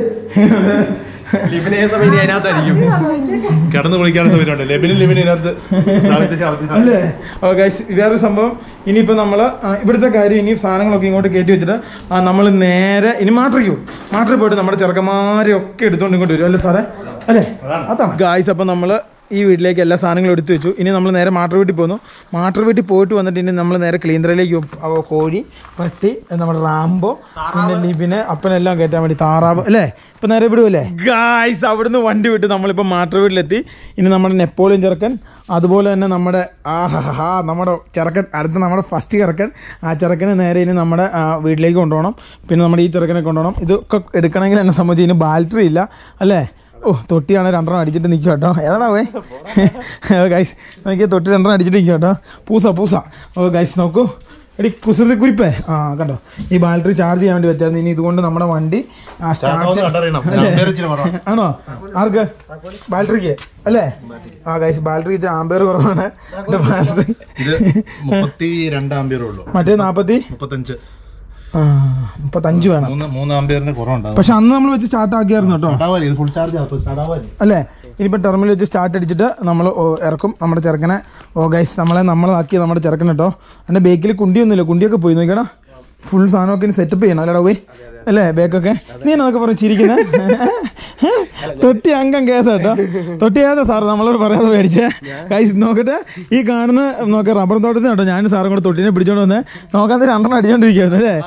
കിടന്ന് കുളിക്കാനുള്ള സൗകര്യമുണ്ട് ലെബിനും ലിബിനും ഇതിനകത്ത് സാഹിത്യത്തിൽ അവധി- അല്ലേ ഓ ഗൈസ് വേറൊരു സംഭവം ഇനിയിപ്പോൾ നമ്മൾ ഇവിടുത്തെ കാര്യം ഇനി സാധനങ്ങളൊക്കെ ഇങ്ങോട്ട് കയറ്റി വെച്ചിട്ട് നമ്മൾ നേരെ ഇനി മാട്രിക്കൂ മാട്രി പോയിട്ട് നമ്മുടെ ചെറുക്കന്മാരെ ഒക്കെ എടുത്തുകൊണ്ട് ഇങ്ങോട്ട് വരും അല്ലേ സാറേ അല്ലേ അതാണ് ഗായ്സ് അപ്പം നമ്മൾ ഈ വീട്ടിലേക്ക് എല്ലാ സാധനങ്ങളും എടുത്തു വെച്ചു ഇനി നമ്മൾ നേരെ മാട്ടർ വീട്ടിൽ പോന്നു മാട്ടർ വീട്ടിൽ പോയിട്ട് വന്നിട്ട് ഇനി നമ്മൾ നേരെ ക്ലീന്തറയിലേക്ക് പോകും. അവ കോഴി പട്ടി നമ്മുടെ റാംബോ പിന്നെ ലിബിന് അപ്പനെല്ലാം കയറ്റാൻ വേണ്ടി താറാവ് അല്ലേ ഇപ്പൊ നേരെ വിടുവല്ലേ ഗായ്സ് അവിടുന്ന് വണ്ടി വിട്ട് നമ്മളിപ്പോൾ മാട്ടർ വീട്ടിലെത്തി ഇനി നമ്മുടെ നെപ്പോളിയൻ ചെറുക്കൻ അതുപോലെ തന്നെ നമ്മുടെ ആഹാ നമ്മുടെ ചെറുക്കൻ അടുത്ത നമ്മുടെ ഫസ്റ്റ് ചെറുക്കൻ ആ ചെറുക്കന് നേരെ ഇനി നമ്മുടെ ആ, വീട്ടിലേക്ക് കൊണ്ടുപോകണം പിന്നെ നമ്മുടെ ഈ ചെറുക്കനെ കൊണ്ടുപോകണം ഇതൊക്കെ എടുക്കണമെങ്കിൽ എന്നെ സംബന്ധിച്ച് ഇനി ബാറ്ററി ഇല്ല അല്ലേ ഓ തൊട്ടിയാണ് രണ്ടെണ്ണം അടിച്ചിട്ട് നിൽക്കുക കേട്ടോ ഏതാടാ പോയി ഗൈസ് നോക്കിയ തൊട്ടി രണ്ടെണ്ണം അടിച്ചിട്ട് നിൽക്കുക കേട്ടോ പൂസ പൂസ ഓ ഗൈസ് നോക്കൂ എടി കുസൃതി കുരിപ്പേ ആ കണ്ടോ ഈ ബാറ്ററി ചാർജ് ചെയ്യാൻ വേണ്ടി വെച്ചാൽ ഇനി ഇതുകൊണ്ട് നമ്മുടെ വണ്ടി ചാകാവുന്ന കണ്ടറിയണം. ആംബിയർ ഇച്ചിരി കുറവാ. ആണോ ആർക്ക് ബാറ്ററിക്ക് അല്ലേ ആ ഗൈസ് ബാറ്ററി ആംബിയർ കുറവാണ് ബാറ്ററി ഇത് മുപ്പത്തി രണ്ട് ആംബിയറേ ഉള്ളൂ മറ്റേ നാപ്പത്തി മുപ്പത്തഞ്ച് ആ മുപ്പത്തഞ്ച് വേണം മൂന്ന് മൂന്ന് ആംബിയറിന് കുറവുണ്ടാവും പക്ഷെ അന്ന് നമ്മൾ വെച്ച് സ്റ്റാർട്ട് ആക്കിയായിരുന്നു കേട്ടോ ചടാവാലി ഇത് ഫുൾ ചാർജ് ആണ് ചടാവാലി അല്ലേ ഇനിയിപ്പോൾ ടെർമിനൽ വെച്ച് സ്റ്റാർട്ട് അടിച്ചിട്ട് നമ്മൾ ഇറക്കും നമ്മുടെ ചെറുക്കനെ ഓ ഗൈസ് നമ്മളെ നമ്മളാക്കി നമ്മുടെ ചെറുക്കൻ കേട്ടോ എൻ്റെ ബേക്കിൽ കുണ്ടിയൊന്നുമില്ല കുണ്ടിയൊക്കെ പോയി നോക്കണം ഫുൾ സാധനമൊക്കെ ഇനി സെറ്റപ്പ് ചെയ്യണം അല്ലേടാ പോയി അല്ലേ ബേക്കൊക്കെ നീ എന്നൊക്കെ പറഞ്ഞ് ചിരിക്കുന്നത് തൊട്ടി അംഗം കേസ് കേട്ടോ തൊട്ടി ഏതാ സാർ നമ്മളോട് പറയാതെ മേടിച്ചേ ഗൈസ് നോക്കട്ടെ ഈ കാണുന്ന നോക്ക റബ്ബർ തോട്ടത്തിന് കേട്ടോ ഞാൻ സാറും കൂടെ തൊട്ടിനെ പിടിച്ചോണ്ട് വന്ന് നോക്കാതെ രണ്ടെണ്ണം അടിച്ചോണ്ടിരിക്കുകയായിരുന്നു അല്ലേ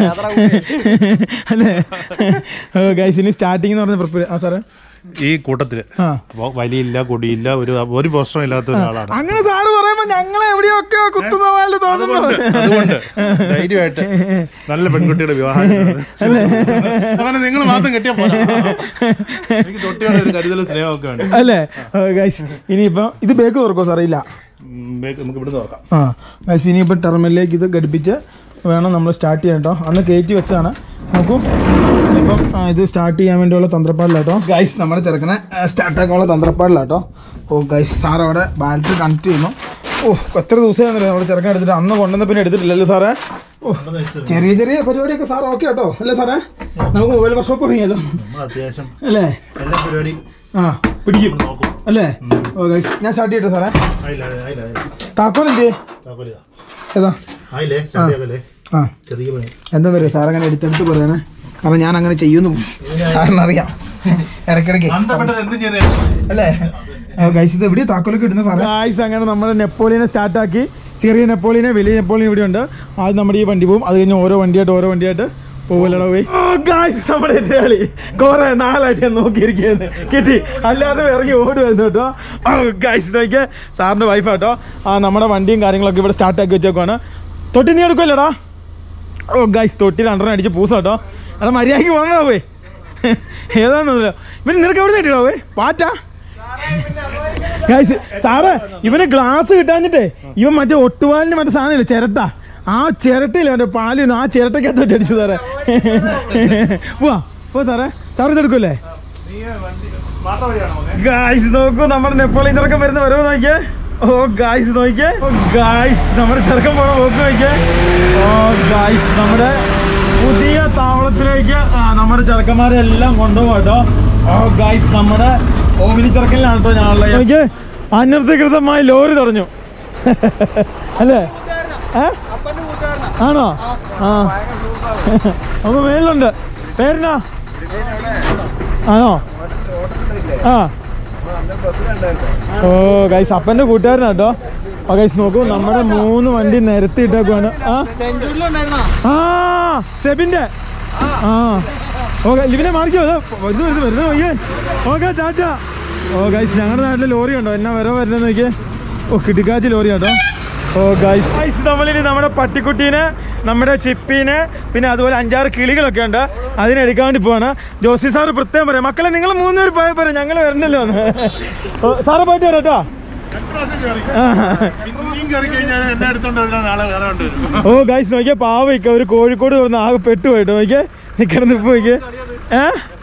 അല്ലേ ഗൈസ് ഇനി സ്റ്റാർട്ടിങ് എന്ന് പറഞ്ഞ പ്രിപ്പയർ ആ സാറേ ഈ കൂട്ടത്തില് ആ വ- വലിയില്ല കൊടിയില്ല ഒരു ഒരു പ്രശ്നം ഇല്ലാത്ത ഒരാളാണ് അങ്ങനെ സാറ് പറയുമ്പോ ഞങ്ങളെ എവിടെയൊക്കെ കുത്തുന്ന പോലെ തോന്നുന്നു അതുകൊണ്ട് ധൈര്യമായിട്ട് നല്ല പെൺകുട്ടിയുടെ വിവാഹം അങ്ങനെ നിങ്ങൾ മാത്രം കെട്ടിയാ പോരാ. എനിക്ക് തൊട്ടിയുടെ ഒരു കരുതൽ സ്നേഹമൊക്കെ ഉണ്ട് അല്ലേ ഗൈസ് ഇനിയിപ്പം ഇത് ബേക്ക് തുറക്കോ സാറേ ഇല്ല ഉം, ബേക്ക് നമുക്ക് ഇവിടുന്ന് നോക്കാം ആ ഗൈസ് ഇനിയിപ്പം ടെർമിനലിലേക്ക് ഇത് ഘടിപ്പിച്ച് വേണം നമ്മൾ സ്റ്റാർട്ട് ചെയ്യാൻ കേട്ടോ അന്ന് കയറ്റി വെച്ചാണ് നോക്കൂ ഇപ്പം ആ, ഇത് സ്റ്റാർട്ട് ചെയ്യാൻ വേണ്ടിയുള്ള തന്ത്രപ്പാടില്ല കേട്ടോ ഗൈസ് നമ്മുടെ ചെറുക്കനെ സ്റ്റാർട്ട് ആക്കാനുള്ള തന്ത്രപ്പാടില്ല കേട്ടോ ഓ ഗൈസ് സാർ അവിടെ ബാറ്ററി കണക്ട് ചെയ്യുന്നു ഓ എത്ര ദിവസമായിരുന്നില്ല നമ്മുടെ ചെറുക്കൻ എടുത്തിട്ട് അന്ന് കൊണ്ടുവന്ന പിന്നെ എടുത്തിട്ടില്ലല്ലോ സാറേ ഓ ചെറിയ ചെറിയ പരിപാടിയൊക്കെ സാർ ഓക്കെ കേട്ടോ അല്ലേ സാറേ നമുക്ക് മൊബൈൽ വർക്ക്ഷോപ്പ് തുടങ്ങിയല്ലോ നമ്മൾ അത്യാവശ്യം അല്ലേ എല്ലാ പരിപാടി ആ പിടിക്കും നോക്കും അല്ലേ ഓ ഗൈസ് ഞാൻ സ്റ്റാർട്ട് ചെയ്യട്ടെ സാറേ ആയില്ല ആയില്ല ആയില്ല താക്കോൽ എന്ത് താക്കോലിതാ. ഏതാ ആയില്ലേ ശരിയാകല്ലേ ആ ചെറിയ പണി എന്താ പറയുക സാർ അങ്ങനെ എടുത്തെടുത്ത് പറയണേ കാരണം ഞാൻ അങ്ങനെ ചെയ്യുന്നു സാറിനറിയാം ഇടയ്ക്കിടയ്ക്ക് ബന്ധപ്പെട്ടത് എന്തും ചെയ്യുന്നത് അല്ലേ ഗൈസ് ഇത് എവിടെയാ താക്കോലൊക്കെ ഇടുന്ന സാറേ ഗൈസ് അങ്ങനെ നമ്മുടെ നെപ്പോളിയനെ സ്റ്റാർട്ടാക്കി ചെറിയ നെപ്പോളിയനെ വലിയ നെപ്പോളിയൻ ഇവിടെ ഉണ്ട് ആദ്യം നമ്മുടെ ഈ വണ്ടി പോകും അത് കഴിഞ്ഞ് ഓരോ വണ്ടിയായിട്ട് ഓരോ വണ്ടിയായിട്ട് പോവല്ലട പോയി ഗായ്സ് നമ്മുടെ എതിരാളി കുറെ നാളായിട്ട് ഞാൻ നോക്കിയിരിക്കുകയാണ് കിട്ടി അല്ലാതെ ഇറങ്ങി ഓടുമായിരുന്നു കേട്ടോ ഗായ്സ് നോക്കിയേ സാറിന്റെ വൈഫാട്ടോ ആ നമ്മുടെ വണ്ടിയും കാര്യങ്ങളൊക്കെ ഇവിടെ സ്റ്റാർട്ടാക്കി വെച്ചേക്കുവാണ് തൊട്ടി നീ എടുക്കുമല്ലോടാ ഓ ഗൈസ് തൊട്ടിൽ രണ്ടെണ്ണം അടിച്ച് പൂസ കേട്ടോ എടാ മര്യാദയ്ക്ക് വാങ്ങണോ പോയി ഏതാണെന്നല്ലോ ഇവന് നിനക്ക് എവിടെ കിട്ടിയോ പോയി പാറ്റാ ഗൈസ് സാറേ ഇവന് ഗ്ലാസ് കിട്ടാഞ്ഞിട്ടേ ഇവൻ മറ്റേ ഒട്ടുപാലിന് മറ്റേ സാധനമില്ല ചിരട്ട ആ ചിരട്ടയില്ല മറ്റേ പാലിന് ആ ചിരട്ടയ്ക്കകത്ത് വെച്ച് അടിച്ചു സാറേ പോവാ പോ സാറേ സാറ് ഇതെടുക്കൂലേ ഗായ്സ് നോക്കൂ നമ്മുടെ നെപ്പോളിയൻ ചെറുക്കം വരുന്ന വരവ് നോക്കിയേ ഓ ഗായ്സ് നോക്കിയേ ഓ ഗായ്സ് നമ്മുടെ ചെറുക്കം പോണ നോക്ക് നോക്കിയേ ഓ ഗായ്സ് നമ്മുടെ പുതിയ താവളത്തിലേക്ക് ആ, നമ്മുടെ ചെറുക്കന്മാരെ എല്ലാം കൊണ്ടുപോകും കേട്ടോ ഓ ഗായ്സ് നമ്മുടെ ഓമിനി ചെറുക്കലിലാണ് കേട്ടോ ഞാനുള്ളത് നോക്കിയേ അനധികൃതമായി ലോറി തടഞ്ഞു അല്ലേ ഏ ആണോ ആ അപ്പൊ മേലുണ്ട് പേരെന്നാ ആണോ ആ ഓ ഗൈസ് അപ്പന്റെ കൂട്ടുകാരനാ കേട്ടോ ആ ഗൈസ് നോക്കൂ നമ്മുടെ മൂന്ന് വണ്ടി നിരത്തി ഇട്ടേക്കുവാണ് ആ ആ സെബിന്റെ ആ ഓക്കെ ലിവിനെ മാറിക്കോ ഇത് ഇത് ഇത് വരുന്നത് നോക്കിയേ ഓക്കെ ടാറ്റ ഓ ഗൈസ് ഞങ്ങളുടെ നാട്ടിലെ ലോറി ഉണ്ടോ എന്നാ വരോ വരുന്നത് നോക്കിയേ ഓ കിടുക്കാച്ചി ലോറി കേട്ടോ ഓ ഗൈസ് ഗൈസ് നമ്മളിനി നമ്മുടെ പട്ടിക്കുട്ടീനെ നമ്മുടെ ചിപ്പീനെ പിന്നെ അതുപോലെ അഞ്ചാറ് കിളികളൊക്കെ ഉണ്ട് അതിനെ എടുക്കാൻ വേണ്ടി പോവാണ് ജോസി സാറ് പ്രത്യേകം പറയാം മക്കളെ നിങ്ങൾ മൂന്നുപേർ പോയാൽ പറയാം ഞങ്ങൾ വരണല്ലോ എന്ന് ഓ, സാറ് പോയിട്ട് വരാം കേട്ടോ ആ. പിന്നെയും കയറി കഴിഞ്ഞാൽ എന്നെ എടുത്തോണ്ട് വരുന്ന നാളെ വേറെ കൊണ്ടുവരും ഓ ഗൈസ് നോക്കിയേ പാവയ്ക്ക ഒരു കോഴിക്കോട് തുറന്ന് ആകെ പെട്ടുപോയിട്ടോ നോക്കിയേ നിൽക്കണം നിപ്പ് നോക്കിയേ ഏ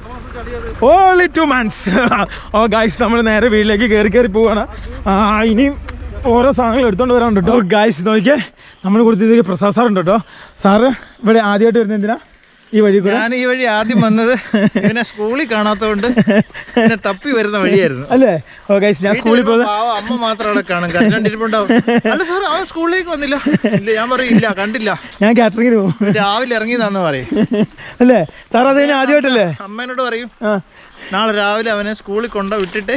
only two months oh guys നമ്മൾ നേരെ വീട്ടിലേക്ക് കയറി കയറി പോവാണ് ആ ഇനിയും ഓരോ സാധനങ്ങൾ എടുത്തോണ്ട് വരാനുണ്ട് കേട്ടോ ഗൈസ് നോക്കിയേ നമ്മൾ കൊടുത്തത് പ്രസാദ് സാറുണ്ട് കേട്ടോ സാറ് ഇവിടെ ആദ്യമായിട്ട് വരുന്നത് എന്തിനാ ഈ വഴി കൂടെ ഞാൻ ഈ വഴി ആദ്യം വന്നത് ഇവനെ സ്കൂളിൽ കാണാത്തോണ്ട് ഇവനെ തപ്പി വരുന്ന വഴിയായിരുന്നു അല്ലേ ഓ ഗൈസ് ഞാൻ സ്കൂളിൽ പോകുന്നത് പാവം അമ്മ മാത്രം അവിടെ കാണും കണ്ടിരിപ്പുണ്ടാവും അല്ല സാർ അവൻ സ്കൂളിലേക്ക് വന്നില്ല ഇല്ല ഞാൻ പറയും ഇല്ല കണ്ടില്ല ഞാൻ കാറ്ററിങ്ങിന് പോകും രാവിലെ ഇറങ്ങിയതാന്ന് പറയും അല്ലേ സാർ അത് കഴിഞ്ഞ് ആദ്യമായിട്ടല്ലേ അമ്മേനോട് പറയും ആ നാളെ രാവിലെ അവനെ സ്കൂളിൽ കൊണ്ട വിട്ടിട്ട്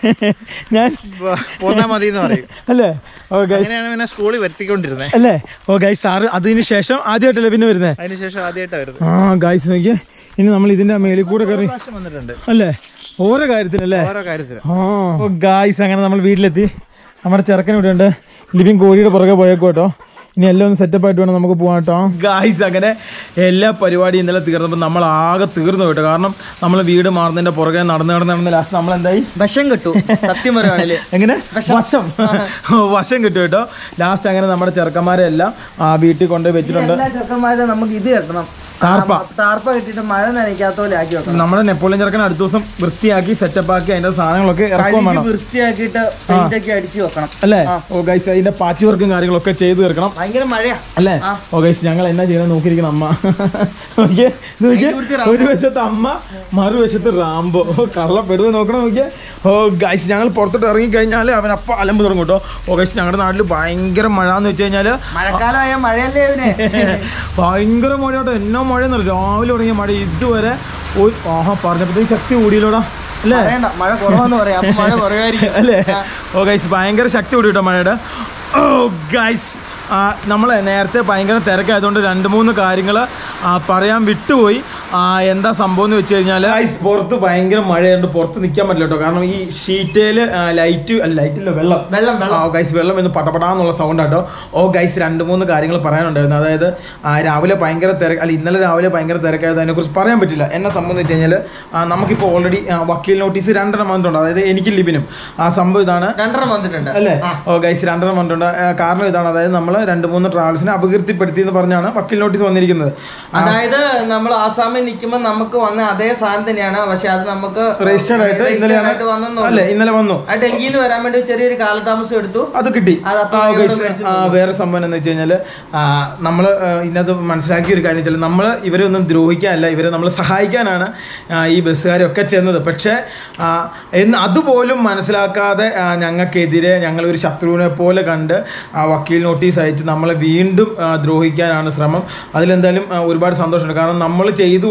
ഞാൻ വ- പോന്നാ മതി എന്ന് പറയും അല്ലേ ഓ ഗൈസ് അങ്ങനെയാണ് ഇവനെ സ്കൂളിൽ വരുത്തിക്കൊണ്ടിരുന്നത് അല്ലേ ഓ ഗൈസ് സാറ് അതിന് ശേഷം ആദ്യമായിട്ടല്ലേ പിന്നെ വരുന്നത് അതിനുശേഷം ആദ്യമായിട്ടാണ് വരുന്നത് ആ ഗൈസ് നോക്കിയേ ഇനി നമ്മൾ ഇതിന്റെ മേലിൽ കൂടെ കയറി പ്രാവശ്യം വന്നിട്ടുണ്ട് അല്ലേ ഓരോ കാര്യത്തിനല്ലേ ഓരോ കാര്യത്തിന് ആ ഗായ്സ് അങ്ങനെ നമ്മൾ വീട്ടിലെത്തി നമ്മുടെ ചെറുക്കൻ ഇവിടെ ഉണ്ട് ലിവിങ് കോഴിയുടെ പുറകെ പോയേക്കോ കേട്ടോ ഇനി എല്ലാം ഒന്ന് സെറ്റപ്പ് ആയിട്ട് വേണം നമുക്ക് പോകാം കേട്ടോ ഗായ്സ് അങ്ങനെ എല്ലാ പരിപാടിയും ഇന്നലെ തീർന്നപ്പോൾ നമ്മൾ ആകെ തീർന്നു കേട്ടോ കാരണം നമ്മൾ വീട് മാറുന്നതിന്റെ പുറകെ നടന്ന് നടന്ന് നടന്ന് ലാസ്റ്റ് നമ്മൾ എന്തായി വിഷം കിട്ടു സത്യം പറയുവാണല്ലേ എങ്ങനെ വശം വശം കിട്ടും കേട്ടോ ലാസ്റ്റ് അങ്ങനെ നമ്മുടെ ചെറുക്കന്മാരെ എല്ലാം ആ വീട്ടിൽ കൊണ്ടുപോയി വെച്ചിട്ടുണ്ട് എല്ലാ ചെറുക്കന്മാരും നമുക്ക് ഇത് കെട്ടണം ടാർപ്പ. ആ, ടാർപ്പ കിട്ടിയിട്ട് മഴ നനയ്ക്കാത്ത പോലെ ആക്കി വെക്കണം നമ്മുടെ നെപ്പോളിയൻ ചെറുക്കൻ അടുത്ത ദിവസം വൃത്തിയാക്കി സെറ്റപ്പ് ആക്കി അതിന്റെ സാധനങ്ങളൊക്കെ ഇറക്കുവാൻ കഴുകി വേണം വൃത്തിയാക്കിയിട്ട് പെയിന്റ് ഒക്കെ അടിച്ചു വെക്കണം അല്ലേ ഓ ഗൈസ് അതിന്റെ പാച്ച് വർക്കും കാര്യങ്ങളൊക്കെ ചെയ്ത് തീർക്കണം ഭയങ്കര മഴയാ അല്ലേ ഓ ഗൈസ് ഞങ്ങൾ എന്നാ ചെയ്യണം നോക്കിയിരിക്കണം അമ്മ നോക്കിയേ ഇത് നോക്കിയേ ഒരു വശത്ത് അമ്മ മറുവശത്ത് റാംബോ ഓ, കള്ളപ്പെടുവ് നോക്കണം നോക്കിയേ ഓ ഗൈസ് ഞങ്ങൾ പുറത്തോട്ട് ഇറങ്ങി കഴിഞ്ഞാൽ അവൻ അപ്പ അലമ്പ് തുടങ്ങും കേട്ടോ ഓ ഗൈസ് ഞങ്ങളുടെ നാട്ടിൽ ഭയങ്കര മഴ എന്ന് വെച്ച് കഴിഞ്ഞാൽ മഴക്കാലമായ മഴയല്ലേ ഇവനെ ഭയങ്കര മഴ കേട്ടോ എന്നോ മഴ എന്നല്ല രാവിലെ തുടങ്ങിയ മഴ ഇതുവരെ ഒരു ആഹാ പറഞ്ഞപ്പോഴത്തേക്ക് ശക്തി കൂടിയില്ലോടാ അല്ലേ പറയണ്ട മഴ കുറവെന്ന് പറയാം അപ്പൊ മഴ കുറവായിരിക്കും അല്ലേ ഓ ഗൈസ് ഭയങ്കര ശക്തി കൂടി കേട്ടോ മഴയുടെ ഓ ഗൈസ് നമ്മൾ നേരത്തെ ഭയങ്കര തിരക്കായതുകൊണ്ട് രണ്ട് മൂന്ന് കാര്യങ്ങൾ പറയാൻ വിട്ടുപോയി ആ, എന്താ സംഭവം എന്ന് വെച്ച് കഴിഞ്ഞാൽ ഗൈസ് പുറത്ത് ഭയങ്കര മഴയുണ്ട് പുറത്ത് നിൽക്കാൻ പറ്റില്ല കേട്ടോ കാരണം ഈ ഷീറ്റേൽ ലൈറ്റ് അല്ല ലൈറ്റില്ല വെള്ളം വെള്ളം വെള്ളം ആ ഗൈസ് വെള്ളം എന്ന് പടപടാന്നുള്ള സൗണ്ട് ആട്ടോ ഓ ഗൈസ് രണ്ട് മൂന്ന് കാര്യങ്ങൾ പറയാനുണ്ടായിരുന്നു അതായത് ആ, രാവിലെ ഭയങ്കര തിരക്ക് അല്ല ഇന്നലെ രാവിലെ ഭയങ്കര തിരക്കായത് അതിനെക്കുറിച്ച് പറയാൻ പറ്റില്ല എന്നെ സംബന്ധിച്ച് കഴിഞ്ഞാൽ നമുക്കിപ്പോൾ ഓൾറെഡി വക്കീൽ നോട്ടീസ് രണ്ടെണ്ണം വന്നിട്ടുണ്ട് അതായത് എനിക്ക് ലിബിനും ആ സംഭവം ഇതാണ് രണ്ടെണ്ണം വന്നിട്ടുണ്ട് അല്ലേ ഓ ഗൈസ് രണ്ടെണ്ണം വന്നിട്ടുണ്ട് ആ, കാരണം ഇതാണ് അതായത് നമ്മൾ രണ്ട് മൂന്ന് ട്രാവൽസിനെ അപകീർത്തിപ്പെടുത്തി എന്ന് പറഞ്ഞാണ് വക്കീൽ നോട്ടീസ് വന്നിരിക്കുന്നത് അതായത് നമ്മൾ ആസാമിൽ നിൽക്കുമ്പോൾ നമുക്ക് വന്ന അതേ സാധനം തന്നെയാണ് പക്ഷെ അത് നമുക്ക് രജിസ്റ്റേർഡ് ആയിട്ട് registered ഇന്നലെയാണ് ആയിട്ട് വന്നെന്നുള്ളൂ. അല്ലേ ഇന്നലെ വന്നു ആ ഡൽഹിയിൽ നിന്ന് വരാൻ വേണ്ടി ചെറിയൊരു കാലതാമസം എടുത്തു അത് കിട്ടി അതപ്പോ ആ, ഇവിടെ guys, മേടിച്ച് ആ, വേറെ സംഭവം എന്ന് വെച്ച് കഴിഞ്ഞാൽ നമ്മൾ ഇതിനകത്ത് മനസ്സിലാക്കിയ ഒരു കാര്യം വെച്ചാൽ നമ്മൾ ഇവരെ ഒന്നും ദ്രോഹിക്കാനല്ല ഇവരെ നമ്മൾ സഹായിക്കാനാണ് ആ, ഈ ബസ്സുകാരൊക്കെ ചെന്നത് പക്ഷേ ആ, എന്ന് അതുപോലും മനസ്സിലാക്കാതെ ആ, ഞങ്ങൾക്കെതിരെ ഞങ്ങളൊരു ശത്രുവിനെ പോലെ കണ്ട് ആ വക്കീൽ നോട്ടീസ് അയച്ച് നമ്മളെ വീണ്ടും ആ, ദ്രോഹിക്കാനാണ് ശ്രമം അതിലെന്തായാലും ആ, ഒരുപാട് സന്തോഷമുണ്ട് കാരണം നമ്മൾ ചെയ്തു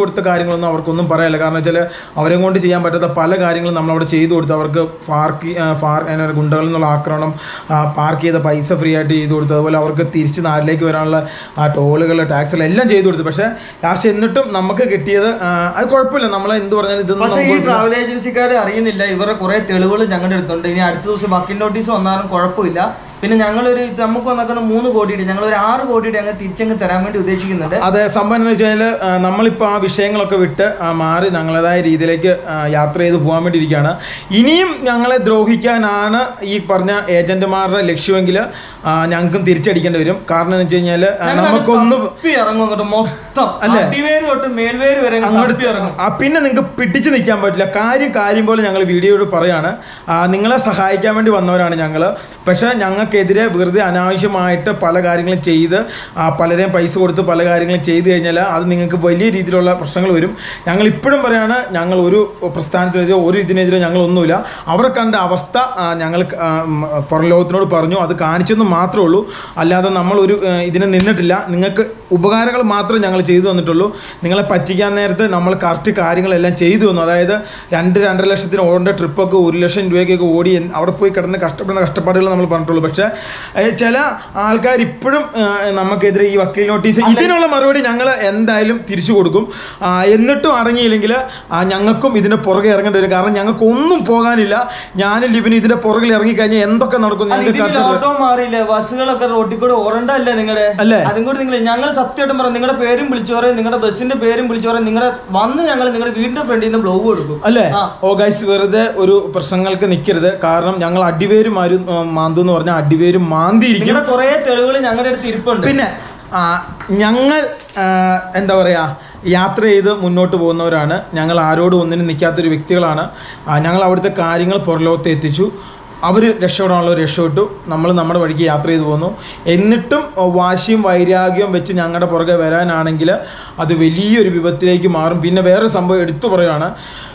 കൊടുത്ത കാര്യങ്ങളൊന്നും അവർക്കൊന്നും പറയാനില്ല കാരണം വെച്ചാൽ അവരെ കൊണ്ട് ചെയ്യാൻ പറ്റാത്ത പല കാര്യങ്ങളും നമ്മൾ അവിടെ ചെയ്തു കൊടുത്തു അവർക്ക് പാർക്ക് ഫാർ എന്നാ പറയുക, ഗുണ്ടകളിൽ നിന്നുള്ള ആക്രമണം പാർക്ക് ചെയ്ത പൈസ ഫ്രീ ആയിട്ട് ചെയ്തു കൊടുത്തു അതുപോലെ അവർക്ക് തിരിച്ച് നാട്ടിലേക്ക് വരാനുള്ള ആ ടോളുകൾ ടാക്സുകൾ എല്ലാം ചെയ്തു കൊടുത്തു പക്ഷേ ലാസ്റ്റ് എന്നിട്ടും നമുക്ക് കിട്ടിയത് ആ, അത് കുഴപ്പമില്ല നമ്മൾ എന്ത് പറഞ്ഞാലും ഇതൊന്നും പക്ഷേ ഈ നമുക്ക് ട്രാവൽ ഏജൻസിക്കാർ അറിയുന്നില്ല ഇവരുടെ കുറെ തെളിവുകൾ ഞങ്ങളുടെ അടുത്തുണ്ട് ഇനി അടുത്ത ദിവസം വക്കീൽ നോട്ടീസ് വന്നാലും കുഴപ്പമില്ല പിന്നെ ഞങ്ങളൊരു ഇത് നമുക്ക് വന്നേക്കുന്ന മൂന്ന് കോടിയുടെ ഞങ്ങൾ ഒരു ആറ് കോടിയുടെ അങ്ങ് തിരിച്ചങ്ങ് തരാൻ വേണ്ടി ഉദ്ദേശിക്കുന്നുണ്ട് അതെ സംഭവം എന്ന് വെച്ച് കഴിഞ്ഞാൽ നമ്മളിപ്പോൾ ആ വിഷയങ്ങളൊക്കെ വിട്ട് ആ, മാറി ഞങ്ങളേതായ രീതിയിലേക്ക് ആ, യാത്ര ചെയ്ത് പോകാൻ വേണ്ടി ഇരിക്കുകയാണ് ഇനിയും ഞങ്ങളെ ദ്രോഹിക്കാനാണ് ഈ പറഞ്ഞ ഏജന്റുമാരുടെ ലക്ഷ്യമെങ്കിൽ ഞങ്ങൾക്കും തിരിച്ചടിക്കേണ്ടി വരും കാരണം എന്ന് വെച്ച് കഴിഞ്ഞാൽ നമുക്കൊന്ന് തപ്പി ഇറങ്ങും അങ്ങോട്ട് മൊത്തം അല്ലേ? അടിവേര് തൊട്ട് മേൽവേര് വരെ അങ്ങ് അങ്ങോട്ട് തപ്പി ഇറങ്ങും ആ പിന്നെ നിങ്ങൾക്ക് പിടിച്ചു നിൽക്കാൻ പറ്റില്ല കാര്യം കാര്യം പോലെ ഞങ്ങൾ വീഡിയോയോട് പറയാണ് ആ, നിങ്ങളെ സഹായിക്കാൻ വേണ്ടി വന്നവരാണ് ഞങ്ങൾ പക്ഷേ ഞങ്ങൾക്കെതിരെ വെറുതെ അനാവശ്യമായിട്ട് പല കാര്യങ്ങളും ചെയ്ത് ആ, പലരെയും പൈസ കൊടുത്ത് പല കാര്യങ്ങളും ചെയ്തു കഴിഞ്ഞാൽ അത് നിങ്ങൾക്ക് വലിയ രീതിയിലുള്ള പ്രശ്നങ്ങൾ വരും ഞങ്ങൾ ഇപ്പോഴും പറയാണ് ഞങ്ങൾ ഒരു പ്രസ്ഥാനത്തിനെതിരെ ഒരു ഇതിനെതിരെ ഞങ്ങളൊന്നുമില്ല അവരെ കണ്ട അവസ്ഥ ആ, ഞങ്ങൾ ആ, ഉം, പുറം ലോകത്തിനോട് പറഞ്ഞു അത് കാണിച്ചെന്ന് മാത്രമേ ഉള്ളൂ അല്ലാതെ നമ്മൾ ഒരു ആ, ഇതിന് നിന്നിട്ടില്ല നിങ്ങൾക്ക് ഉപകാരങ്ങൾ മാത്രമേ ഞങ്ങൾ ചെയ്തു തന്നിട്ടുള്ളൂ നിങ്ങളെ പറ്റിക്കാൻ നേരത്തെ നമ്മൾ കറക്റ്റ് കാര്യങ്ങളെല്ലാം ചെയ്തു തന്നു അതായത് രണ്ട് രണ്ടര ലക്ഷത്തിന് ഓടേണ്ട ട്രിപ്പൊക്കെ ഒരു ലക്ഷം രൂപയ്ക്കൊക്കെ ഓടി എൻ- അവിടെ പോയി കിടന്ന് കഷ്ടപ്പെടുന്ന കഷ്ടപ്പാടുകൾ നമ്മൾ പറഞ്ഞിട്ടുള്ളൂ പക്ഷേ ഏ, ചില ആൾക്കാർ ഇപ്പോഴും ആ, നമുക്കെതിരെ ഈ വക്കീൽ നോട്ടീസ് ഇതിനുള്ള മറുപടി ഞങ്ങൾ എന്തായാലും തിരിച്ചു കൊടുക്കും ആ, എന്നിട്ടും അടങ്ങിയില്ലെങ്കിൽ ആ, ഞങ്ങൾക്കും ഇതിന്റെ പുറകെ ഇറങ്ങേണ്ടി വരും കാരണം ഞങ്ങൾക്ക് ഒന്നും പോകാനില്ല ഞാനും ലിബിനും ഇതിന്റെ പുറകിൽ ഇറങ്ങിക്കഴിഞ്ഞാൽ എന്തൊക്കെ നടക്കും അല്ല, ഞങ്ങൾക്ക് ഇതിന് കറക്റ്റ് ഓട്ടോ മാറിയില്ലേ ബസ്സുകളൊക്കെ റോട്ടിൽ കൂടെ ഓടണ്ടല്ലേ നിങ്ങളുടെ അല്ലേ? അതും കൂടി നിങ്ങൾ ഞങ്ങൾ സത്യമായിട്ടും പറയാം നിങ്ങളുടെ പേരും വിളിച്ചു പറയും നിങ്ങളുടെ ബസ്സിന്റെ പേരും വിളിച്ചു പറയും നിങ്ങളുടെ വന്ന് ഞങ്ങൾ നിങ്ങളുടെ വീടിന്റെ ഫ്രണ്ടിൽ നിന്ന് ബ്ലോഗ് കൊടുക്കും അല്ലേ ആ. ഓ ഗൈസ് വെറുതെ ഒരു പ്രശ്നങ്ങൾക്ക് നിൽക്കരുത് കാരണം ഞങ്ങൾ അടിവേര് മാരു മാന്തു എന്ന് പറഞ്ഞാൽ അടിവേര് മാന്തിയിരിക്കും നിങ്ങളുടെ കുറെ തെളിവുകൾ ഞങ്ങളുടെ അടുത്ത് ഇരിപ്പുണ്ട് പിന്നെ ആ, ഞങ്ങൾ ആ, എന്താ പറയാ യാത്ര ചെയ്ത് മുന്നോട്ട് പോകുന്നവരാണ് ഞങ്ങൾ ആരോടും ഒന്നിനും നിൽക്കാത്തൊരു വ്യക്തികളാണ് ആ, ഞങ്ങൾ അവിടുത്തെ കാര്യങ്ങൾ പുറലോകത്ത് എത്തിച്ചു അവർ രക്ഷപ്പെടാനുള്ള രക്ഷപ്പെട്ടു നമ്മൾ നമ്മുടെ വഴിക്ക് യാത്ര ചെയ്തു പോന്നു എന്നിട്ടും ആ, വാശിയും വൈരാഗ്യവും വെച്ച് ഞങ്ങളുടെ പുറകെ വരാനാണെങ്കിൽ അത് വലിയൊരു വിപത്തിലേക്ക് മാറും പിന്നെ വേറെ സംഭവം എടുത്തു പറയുകയാണ്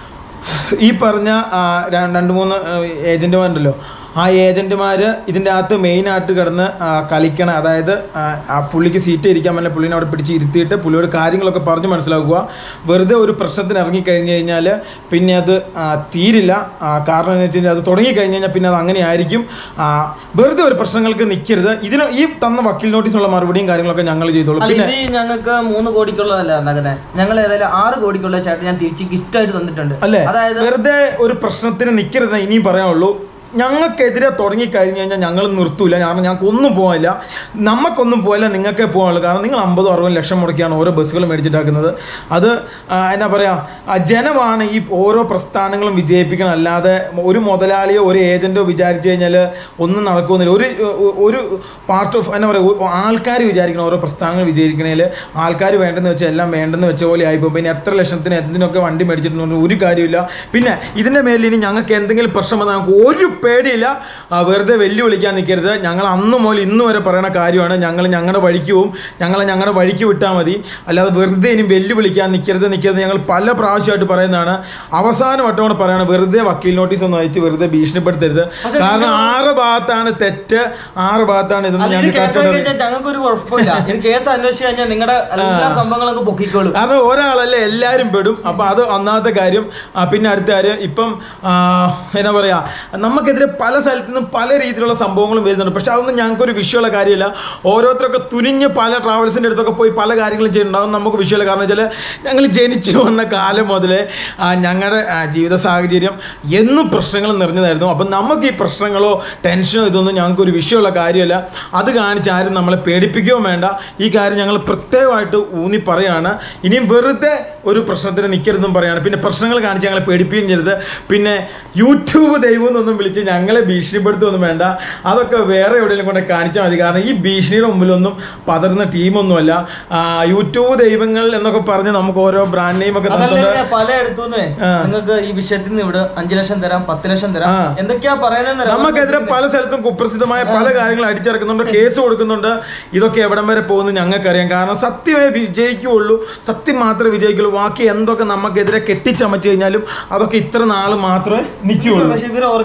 ഈ പറഞ്ഞ ആ, ര- രണ്ട് മൂന്ന് ഏജന്റുമാരുണ്ടല്ലോ ആ ഏജന്റുമാർ ഇതിൻ്റെ അകത്ത് മെയിനായിട്ട് കിടന്ന് ആ, കളിക്കണ അതായത് ആ, ആ പുള്ളിക്ക് സീറ്റ് ഇരിക്കാൻ പറ്റില്ല പുള്ളിനെ അവിടെ പിടിച്ച് ഇരുത്തിയിട്ട് പുള്ളിയോട് കാര്യങ്ങളൊക്കെ പറഞ്ഞ് മനസ്സിലാക്കുക വെറുതെ ഒരു പ്രശ്നത്തിന് ഇറങ്ങിക്കഴിഞ്ഞ് കഴിഞ്ഞാൽ പിന്നെ അത് ആ, തീരില്ല ആ, കാരണം എന്ന് വെച്ച് കഴിഞ്ഞാൽ അത് തുടങ്ങി കഴിഞ്ഞ് കഴിഞ്ഞാൽ പിന്നെ അത് അങ്ങനെ ആയിരിക്കും ആ, വെറുതെ ഒരു പ്രശ്നങ്ങൾക്ക് നിൽക്കരുത് ഇതിന് ഈ തന്ന വക്കീൽ നോട്ടീസിനുള്ള മറുപടിയും കാര്യങ്ങളൊക്കെ ഞങ്ങൾ ചെയ്തോളൂ അല്ല പിന്നെ ഇത് ഞങ്ങൾക്ക് മൂന്ന് കോടിക്കുള്ളതല്ല നഗനെ ഞങ്ങൾ ഏതായാലും ആറ് കോടിക്കുള്ള ചാറ്റ് ഞാൻ തിരിച്ച് ഗിഫ്റ്റ് ആയിട്ട് തന്നിട്ടുണ്ട് അല്ലേ അതായത് വെറുതെ ഒരു പ്രശ്നത്തിന് നിൽക്കരുത് ഇനിയും പറയാനുള്ളൂ ഞങ്ങൾക്കെതിരെ തുടങ്ങി കഴിഞ്ഞ് കഴിഞ്ഞാൽ ഞങ്ങൾ നിർത്തൂല കാരണം ഞങ്ങൾക്ക് ഒന്നും പോകാനില്ല നമുക്കൊന്നും പോകില്ല നിങ്ങൾക്കേ പോകാനുള്ളൂ കാരണം നിങ്ങൾ അമ്പതോ അറുപതും ലക്ഷം മുടക്കിയാണ് ഓരോ ബസ്സുകൾ മേടിച്ചിട്ടാക്കുന്നത് അത് ആ, എന്നാ പറയുക ജനമാണ് ഈ ഓരോ പ്രസ്ഥാനങ്ങളും വിജയിപ്പിക്കണം അല്ലാതെ ഒരു മുതലാളിയോ ഒരു ഏജൻറ്റോ വിചാരിച്ചു കഴിഞ്ഞാൽ ഒന്നും നടക്കുന്നില്ല ഒരു ഒരു പാർട്ട് ഓഫ് എന്നാ പറയുക ആൾക്കാർ വിചാരിക്കണം ഓരോ പ്രസ്ഥാനങ്ങൾ വിജയിക്കണേൽ ആൾക്കാർ വേണ്ടെന്ന് വെച്ചാൽ എല്ലാം വേണ്ടെന്ന് വെച്ച പോലെ ആയിപ്പോൾ പിന്നെ എത്ര ലക്ഷത്തിന് എന്തിനൊക്കെ വണ്ടി മേടിച്ചിട്ടുണ്ടെന്ന് ഒരു കാര്യമില്ല പിന്നെ ഇതിൻ്റെ മേലിൽ ഇനി ഞങ്ങൾക്ക് എന്തെങ്കിലും പ്രശ്നം വന്നാൽ ഞങ്ങൾക്ക് ഒരു പേടിയില്ല ആ, വെറുതെ വെല്ലുവിളിക്കാൻ നിൽക്കരുത് ഞങ്ങൾ അന്ന് മുതൽ ഇന്ന് വരെ പറയുന്ന കാര്യമാണ് ഞങ്ങൾ ഞങ്ങളുടെ വഴിക്ക് പോവും ഞങ്ങളെ ഞങ്ങളുടെ വഴിക്ക് വിട്ടാൽ മതി അല്ലാതെ വെറുതെ ഇനി വെല്ലുവിളിക്കാൻ നിൽക്കരുത് നിൽക്കരുത് ഞങ്ങൾ പല പ്രാവശ്യമായിട്ട് പറയുന്നതാണ് അവസാന വട്ടം കൂടെ പറയാണ് വെറുതെ വക്കീൽ നോട്ടീസ് ഒന്നും അയച്ച് വെറുതെ ഭീഷണിപ്പെടുത്തരുത് കാരണം ആറ് ഭാഗത്താണ് തെറ്റ് ആറ് ഭാഗത്താണ് ഇതെന്ന് അത് ഇത് ഞങ്ങൾക്ക് കേസായി കറക്റ്റ് കഴിഞ്ഞാൽ ഞങ്ങൾക്ക് ഒരു കുഴപ്പമില്ല ഇത് കേസ് അന്വേഷിച്ച് കഴിഞ്ഞാൽ നിങ്ങളുടെ എല്ലാ സംഭവങ്ങളൊക്കെ പൊക്കിക്കോളും കാരണം ഒരാളല്ലേ എല്ലാവരും പെടും അപ്പൊ അത് ഒന്നാമത്തെ കാര്യം ആ, പിന്നെ അടുത്ത കാര്യം ഇപ്പം ആ, എന്നാ പറയാ നമുക്കെതിരെ പല സ്ഥലത്തു നിന്നും പല രീതിയിലുള്ള സംഭവങ്ങളും വരുന്നുണ്ട് പക്ഷെ അതൊന്നും ഞങ്ങൾക്കൊരു വിഷയമുള്ള കാര്യമില്ല ഓരോരുത്തരൊക്കെ തുനിഞ്ഞ് പല ട്രാവൽസിൻ്റെ അടുത്തൊക്കെ പോയി പല കാര്യങ്ങളും ചെയ്യുന്നുണ്ടാവും നമുക്ക് വിഷയമുള്ള കാരണം വെച്ചാൽ ഞങ്ങൾ ജനിച്ചു വന്ന കാലം മുതലേ ആ, ഞങ്ങളുടെ ആ, ജീവിത സാഹചര്യം എന്നും പ്രശ്നങ്ങൾ നിറഞ്ഞതായിരുന്നു അപ്പം നമുക്ക് ഈ പ്രശ്നങ്ങളോ ടെൻഷനോ ഇതൊന്നും ഞങ്ങൾക്ക് ഒരു വിഷയമുള്ള കാര്യമല്ല അത് കാണിച്ച് ആരും നമ്മളെ പേടിപ്പിക്കുകയോ വേണ്ട ഈ കാര്യം ഞങ്ങൾ പ്രത്യേകമായിട്ട് ഊന്നി പറയാണ് ഇനിയും വെറുതെ ഒരു പ്രശ്നത്തിന് നിൽക്കരുതെന്നും പറയാണ് പിന്നെ പ്രശ്നങ്ങൾ കാണിച്ച് ഞങ്ങളെ പേടിപ്പിക്കുകയും ചെയ്യരുത് പിന്നെ യൂട്യൂബ് ദൈവം എന്നൊന്നും വിളിച്ച് ഞങ്ങളെ ഭീഷണിപ്പെടുത്തുമൊന്നും വേണ്ട അതൊക്കെ വേറെ എവിടെയെങ്കിലും കൊണ്ട് കാണിച്ചാൽ മതി കാരണം ഈ ഭീഷണിയുടെ മുമ്പിലൊന്നും പതറുന്ന ടീമൊന്നുമല്ല ആ, യൂട്യൂബ് ദൈവങ്ങൾ എന്നൊക്കെ പറഞ്ഞ് നമുക്ക് ഓരോ ബ്രാൻഡ് നെയിം ഒക്കെ അതല്ലേ തന്നിട്ടുണ്ട് പല എടുത്തുനിന്ന് ആ. നിങ്ങൾക്ക് ഈ വിഷയത്തിൽ നിന്ന് ഇവിടെ അഞ്ചു ലക്ഷം തരാം പത്ത് ലക്ഷം തരാം ആ. എന്തൊക്കെയാ പറയുന്നത് നമുക്കെതിരെ പല സ്ഥലത്തും കുപ്രസിദ്ധമായ പല കാര്യങ്ങൾ അടിച്ചിറക്കുന്നുണ്ട് കേസ് കൊടുക്കുന്നുണ്ട് ഇതൊക്കെ എവിടം വരെ പോകുന്നു ഞങ്ങൾക്കറിയാം കാരണം സത്യമേ വിജയിക്കുകയുള്ളൂ സത്യം മാത്രമേ വിജയിക്കുള്ളൂ ബാക്കി എന്തൊക്കെ നമുക്കെതിരെ കെട്ടിച്ചമച്ച് കഴിഞ്ഞാലും അതൊക്കെ ഇത്ര നാൾ മാത്രമേ നിൽക്കുകയുള്ളൂ പക്ഷെ ഇവർ ഓർക്കുന്ന വെച്ചാൽ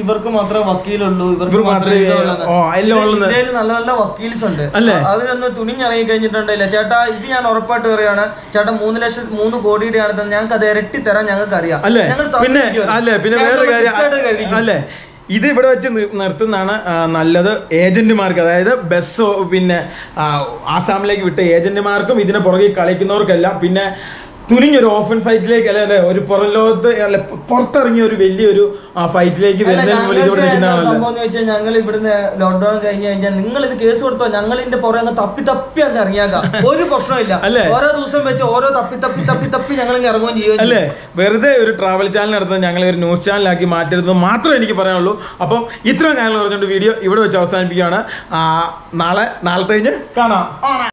ഇവർക്ക് മാത്രമേ വക്കീലുള്ളൂ ഇവർക്ക് ഇവർക്ക് മാത്രമേ മാത്രമേ- ഇതുള്ളൂ ഓ, എല്ലാം ഉള്ളത്. ഇന്ത്യയിൽ നല്ല നല്ല വക്കീൽസ് ഉണ്ട് അല്ലേ? അവരൊന്ന് തുണിഞ്ഞിറങ്ങി കഴിഞ്ഞിട്ടുണ്ടല്ലോ ചേട്ടാ ഇത് ഞാൻ ഉറപ്പായിട്ട് പറയാണ് ചേട്ടാ മൂന്ന് ലക്ഷം മൂന്ന് കോടിയുടെ ആണ് തന്നെ ഞങ്ങൾക്ക് അത് ഇരട്ടി തരാൻ ഞങ്ങൾക്ക് അറിയാം അല്ലേ ഞങ്ങൾ പിന്നെ തന്നിരിക്കുവാണ്. അല്ലേ പിന്നെ ചേട്ടൻ വേറൊരു ഒന്ന് gift ആയിട്ട് കാര്യം കരുതിക്കും. അല്ലേ ഇത് ഇവിടെ വെച്ച് നി- നിർത്തുന്നതാണ് ആ, നല്ലത് ഏജന്റുമാർക്ക് അതായത് ബസ് പിന്നെ ആ, ആസാമിലേക്ക് വിട്ട ഏജന്റുമാർക്കും ഇതിനെ പുറകെ കളിക്കുന്നവർക്കെല്ലാം പിന്നെ തുനിഞ്ഞൊരു ഓപ്പൺ ഫൈറ്റിലേക്ക് അല്ലെ അല്ലെ ഒരു പുറം ലോകത്ത് അല്ലെ പുറത്തിറങ്ങിയ ഒരു വലിയൊരു ഫൈറ്റിലേക്ക് അല്ല, വരുന്നതിന് മുമ്പ് ഞങ്ങൾക്ക് ഇതിവിടെ എന്താ നിൽക്കുന്നതാണല്ലോ സംഭവം എന്ന് വെച്ചാൽ ഞങ്ങൾ ഇവിടുന്ന് ലോക്ക്ഡൌൺ കഴിഞ്ഞ് കഴിഞ്ഞാൽ നിങ്ങൾ ഇത് കേസ് കൊടുത്തോ ഞങ്ങൾ ഇതിന്റെ പുറകെ അങ്ങ് തപ്പി തപ്പി അങ്ങ് ഇറങ്ങിയാക്കാം ഒരു പ്രശ്നമില്ല അല്ലേ? ഓരോ ദിവസം വെച്ച് ഓരോ തപ്പി തപ്പി തപ്പി തപ്പി ഞങ്ങൾ ഇങ്ങ് ഇറങ്ങുകയും ചെയ്യുകയും അല്ലേ വെറുതെ ഒരു ട്രാവൽ ചാനൽ നടത്തുന്നത് ഞങ്ങൾ ഒരു ന്യൂസ് ചാനലാക്കി മാറ്റരുത് മാത്രമേ എനിക്ക് പറയാനുള്ളൂ അപ്പം ഇത്രയും കാര്യങ്ങൾ പറഞ്ഞുകൊണ്ട് വീഡിയോ ഇവിടെ വെച്ച് അവസാനിപ്പിക്കുകയാണ് ആ, നാളെ നാളത്തെ കഴിഞ്ഞ് കാണാം